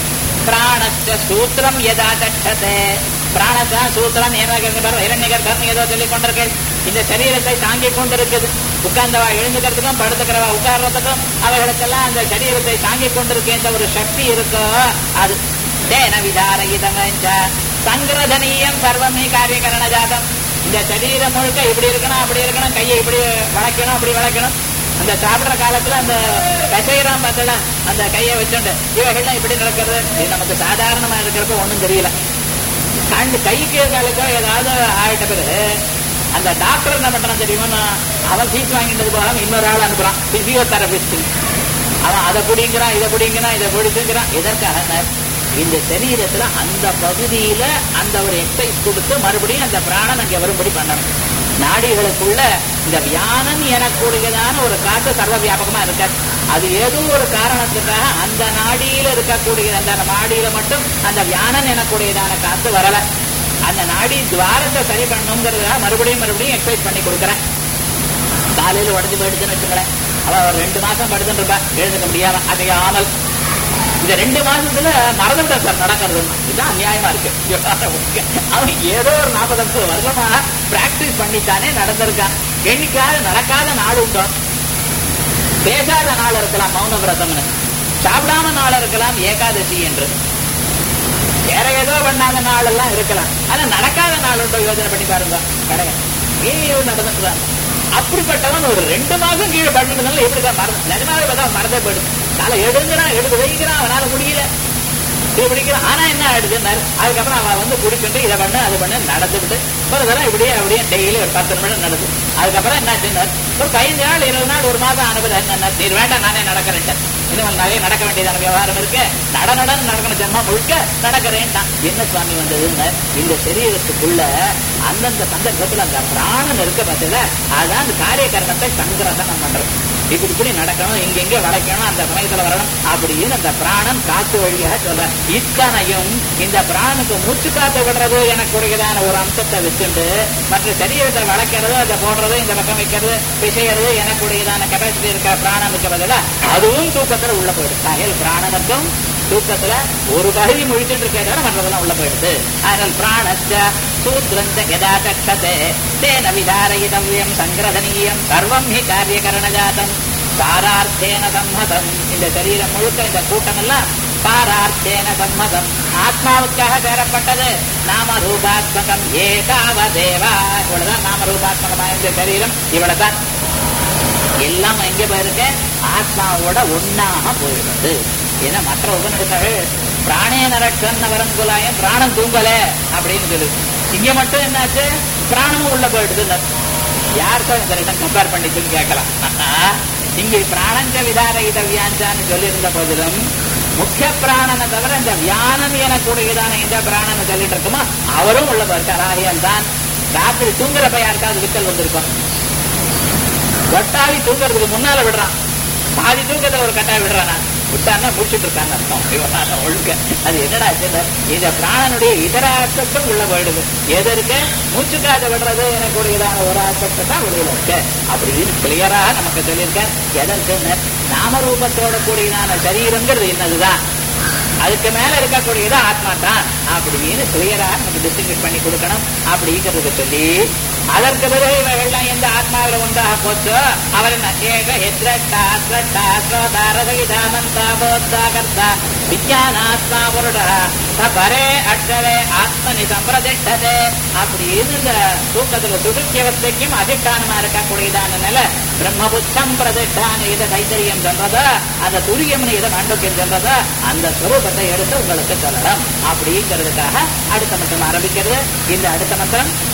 பிராணஸ்ய சூத்திரம் எதா தட்சதே பிராணத்தா சூத்திரம் இரண்யகர்த்தம் ஏதோ சொல்லிக் கொண்டிருக்கேன் இந்த சரீரத்தை தாங்கிக் கொண்டிருக்குது உட்கார்ந்தவா எழுந்துக்கிறதுக்கும் படுத்துக்கிறவா உட்கார்றதுக்கும் அவைகளுக்கெல்லாம் அந்த சரீரத்தை தாங்கிக் கொண்டிருக்கின்ற ஒரு சக்தி இருக்கோ அது தேன விதாரகிதம் சங்கிரதனீயம் சர்வமே காரியகரண ஜாதம் இந்த சரீரம் முழுக்க இப்படி இருக்கணும் அப்படி இருக்கணும் கையை இப்படி வளைக்கணும் அப்படி வளைக்கணும் அந்த சாப்பிடுற காலத்துல அந்த கசைராம் பார்த்தல அந்த கையை வச்சுண்டு இவைகள்லாம் இப்படி நடக்கிறது இது நமக்கு சாதாரணமா இருக்கிறப்ப ஒண்ணும் தெரியல கண்டு கைக்கு காலுக்கோ ஏதாவது ஆயிட்ட பிறகு அந்த டாக்டர் என்ன பண்றான் தெரியுமா அவன் ஃபீஸ் வாங்கிட்டது போகாம இன்னொரு ஆள் அனுப்புறான் பிசியோதெரபிஸ்ட் அவன் அதை பிடிங்கிறான் இதை பிடிங்கிறான் இதை பிடிச்சுங்கிறான் எதற்காக இந்த சரீரத்துல அந்த பகுதியில அந்த ஒரு எக்ஸசைஸ் கொடுத்து மறுபடியும் அந்த பிராணன் அங்க வரும்படி பண்ணணும் நாடிகளுக்குள்ள இந்த வியானம் எனக்கூடியதான ஒரு காற்று சர்வ வியாபகமா இருக்காது அது ஏதோ ஒரு காரணத்துக்காக அந்த நாடியில இருக்கக்கூடிய அந்த நாடியில மட்டும் அந்த வியானம் எனக்கூடியதான காத்து வரல அந்த நாடி துவாரத்தை சரி பண்ணணுங்கிறதுக்காக மறுபடியும் மறுபடியும் எக்ஸசைஸ் பண்ணி கொடுக்குறேன் காலையில உடஞ்சு போயிடுச்சுன்னு வச்சுங்களேன் அவ ஒரு ரெண்டு மாசம் படுத்துட்டு இருப்பா எழுந்துக்க முடியாம அதையாமல் இந்த ரெண்டு மாசத்துல மறந்துட்டேன் சார் நடக்கிறது இதுதான் அநியாயமா இருக்கு அவன் ஏதோ ஒரு நாற்பது ஐம்பது வருஷமா பிராக்டிஸ் பண்ணித்தானே நடந்திருக்கான் என்னைக்காவது நடக்காத நாள் உண்டோ பேசாத நாள் இருக்கலாம் மௌன விரதம்னு சாப்பிடாம நாள் இருக்கலாம் ஏகாதசி என்று வேற ஏதோ பண்ணாத நாள் எல்லாம் இருக்கலாம் ஆனா நடக்காத நாள் உண்டோ யோசனை பண்ணி பாருங்க கிடையாது ஏதோ நடந்துட்டுதான் அப்படிப்பட்டவன் ஒரு ரெண்டு மாசம் கீழே பண்ணிருந்தாலும் எப்படிதான் மறந்து நிஜமாவே பார்த்தா மறந்தே போயிடுது காலை எடுங்கிறான் எடுத்து வைக்கிறான் அவனால முடியல இது பிடிக்கிறான் ஆனா என்ன ஆயிடுதுன்னாரு அதுக்கப்புறம் அவன் வந்து குடிச்சுட்டு இதை பண்ணு அது பண்ணு நடந்துவிட்டு ஒரு தரம் இப்படியே அப்படியே டெய்லி ஒரு பத்து நிமிடம் நடந்து அதுக்கப்புறம் என்னாச்சுன்னார் ஒரு பதினஞ்சு நாள் இருபது நாள் ஒரு மாதம் அனுபவம் என்ன நீர் வேண்டாம் நானே நடக்கிறேன் இன்னும் நிறைய நடக்க வேண்டியதான விவகாரம் இருக்கு நட நடன்னு நடக்கணும் ஜென்மா முழுக்க நடக்கிறேன்டா என்ன சுவாமி வந்ததுன்னு இந்த சரீரத்துக்குள்ள அந்தந்த சந்தர்ப்பத்துல அந்த பிராணன் இருக்க பார்த்ததுல அதான் அந்த காரிய கரணத்தை சங்கிரசனம் பண்றது இப்படி இப்படி நடக்கணும் இங்க இங்க வளைக்கணும் அந்த சமயத்துல வரணும் அப்படின்னு அந்த பிராணன் காத்து வழியாக சொல்ற இத்தனையும் இந்த பிராணுக்கு மூச்சு காத்து விடுறது எனக்குரியதான ஒரு அம்சத்தை வச்சுட்டு மற்ற சரீரத்தை வளைக்கிறது அதை போடுறது இந்த பக்கம் வைக்கிறது பிசைகிறது எனக்குரியதான கெப்பாசிட்டி இருக்கிற பிராணனுக்கு பதிலா அதுவும் தூக்கத்துல உள்ள போயிடுது ஆகையால் பிராணனுக்கும் தூக்கத்துல ஒரு பகுதி முழிச்சுட்டு இருக்கிறத மற்றதெல்லாம் உள்ள போயிடுது அதனால் பிராணச்ச சூத்ரஞ்ச யதா கட்சதே தேன விதாரயிதவ்யம் சங்கிரதனீயம் சர்வம் ஹி காரியகரணஜாதம் சாரார்த்தேன சம்மதம் இந்த சரீரம் முழுக்க இந்த கூட்டம் எல்லாம் பாரார்த்தேன சம்மதம் ஆத்மாவுக்காக சேரப்பட்டது நாம ரூபாத்மகம் ஏகாவதேவா இவ்வளவுதான் நாம ரூபாத்மகமா இந்த சரீரம் இவ்வளவுதான் எல்லாம் எங்க போயிருக்க ஆத்மாவோட ஒன்னாக போயிடுது ஏன்னா மற்ற உபநிடத்தர்கள் பிராணே நரட்சன் வரம் குலாயம் பிராணம் தூங்கல அப்படின்னு சொல்லு இங்க மட்டும் என்னாச்சு பிராணமும் உள்ள போயிடுது யார் சார் இந்த ரெண்டும் கம்பேர் பண்ணி சொல்லி கேட்கலாம் இங்கே பிராணஞ்ச விதார இதவியாஞ்சான்னு சொல்லியிருந்த போதிலும் முக்கிய பிராணனை தவிர இந்த வியானம் எனக்கூடியதான எந்த பிராணனை சொல்லிட்டு இருக்குமோ அவரும் உள்ள போயிருக்கார் ஆகியால் தான் ராத்திரி தூங்குறப்ப யாருக்காவது விக்கல் வந்திருக்கும் கொட்டாவி தூங்குறதுக்கு முன்னால விடுறான் பாதி தூக்கத்துல ஒரு கட்டாய் விடுறானா விட்டான்னா முடிச்சுட்டு இருக்காங்க அர்த்தம் இவனால ஒழுக்க அது என்னடா ஆச்சுன்னா இந்த பிராணனுடைய இதர ஆசக்தம் உள்ள போயிடுது எது இருக்கு மூச்சு காத்த விடுறது எனக்குரியதான ஒரு ஆசக்தி தான் வெளியில இருக்கு அப்படின்னு கிளியரா நமக்கு சொல்லியிருக்கேன் எதற்கு நாமரூபத்தோட கூடியதான சரீரங்கிறது என்னதுதான் அதுக்கு மேல இருக்கக்கூடியது ஆத்மா தான் அப்படின்னு கிளியரா நமக்கு டிஸ்டிங்விஷ் பண்ணி கொடுக்கணும் அப்படிங்கிறத சொல்லி அதற்கு பிறகு இவைகள்லாம் எந்த ஆத்மாவில ஒன்றாக போச்சோ அவர் என்ன ஏக எத்ரட்டா ஸ்ரட்டா ஸ்ரோதா ரசகிதா மந்தா போத்தா கர்த்தா விஜயானாத்மா புருடா பரே அக்ஷரே ஆத்மனி சம்பிரதிஷ்டதே அப்படின்னு இந்த தூக்கத்துல சுடுக்கியவத்தைக்கும் அதிஷ்டானமா இருக்கக்கூடியதான நிலை பிரம்மபுத்தம் பிரதிஷ்டான இதை தைத்தரியம் சொல்றதா அந்த துரியம் இதை மண்டோக்கியம் சொல்றதா அந்த ஸ்வரூபத்தை எடுத்து உங்களுக்கு சொல்லலாம் அப்படிங்கிறதுக்காக அடுத்த மந்திரம் ஆரம்பிக்கிறது இந்த அடுத்த மந்திரம்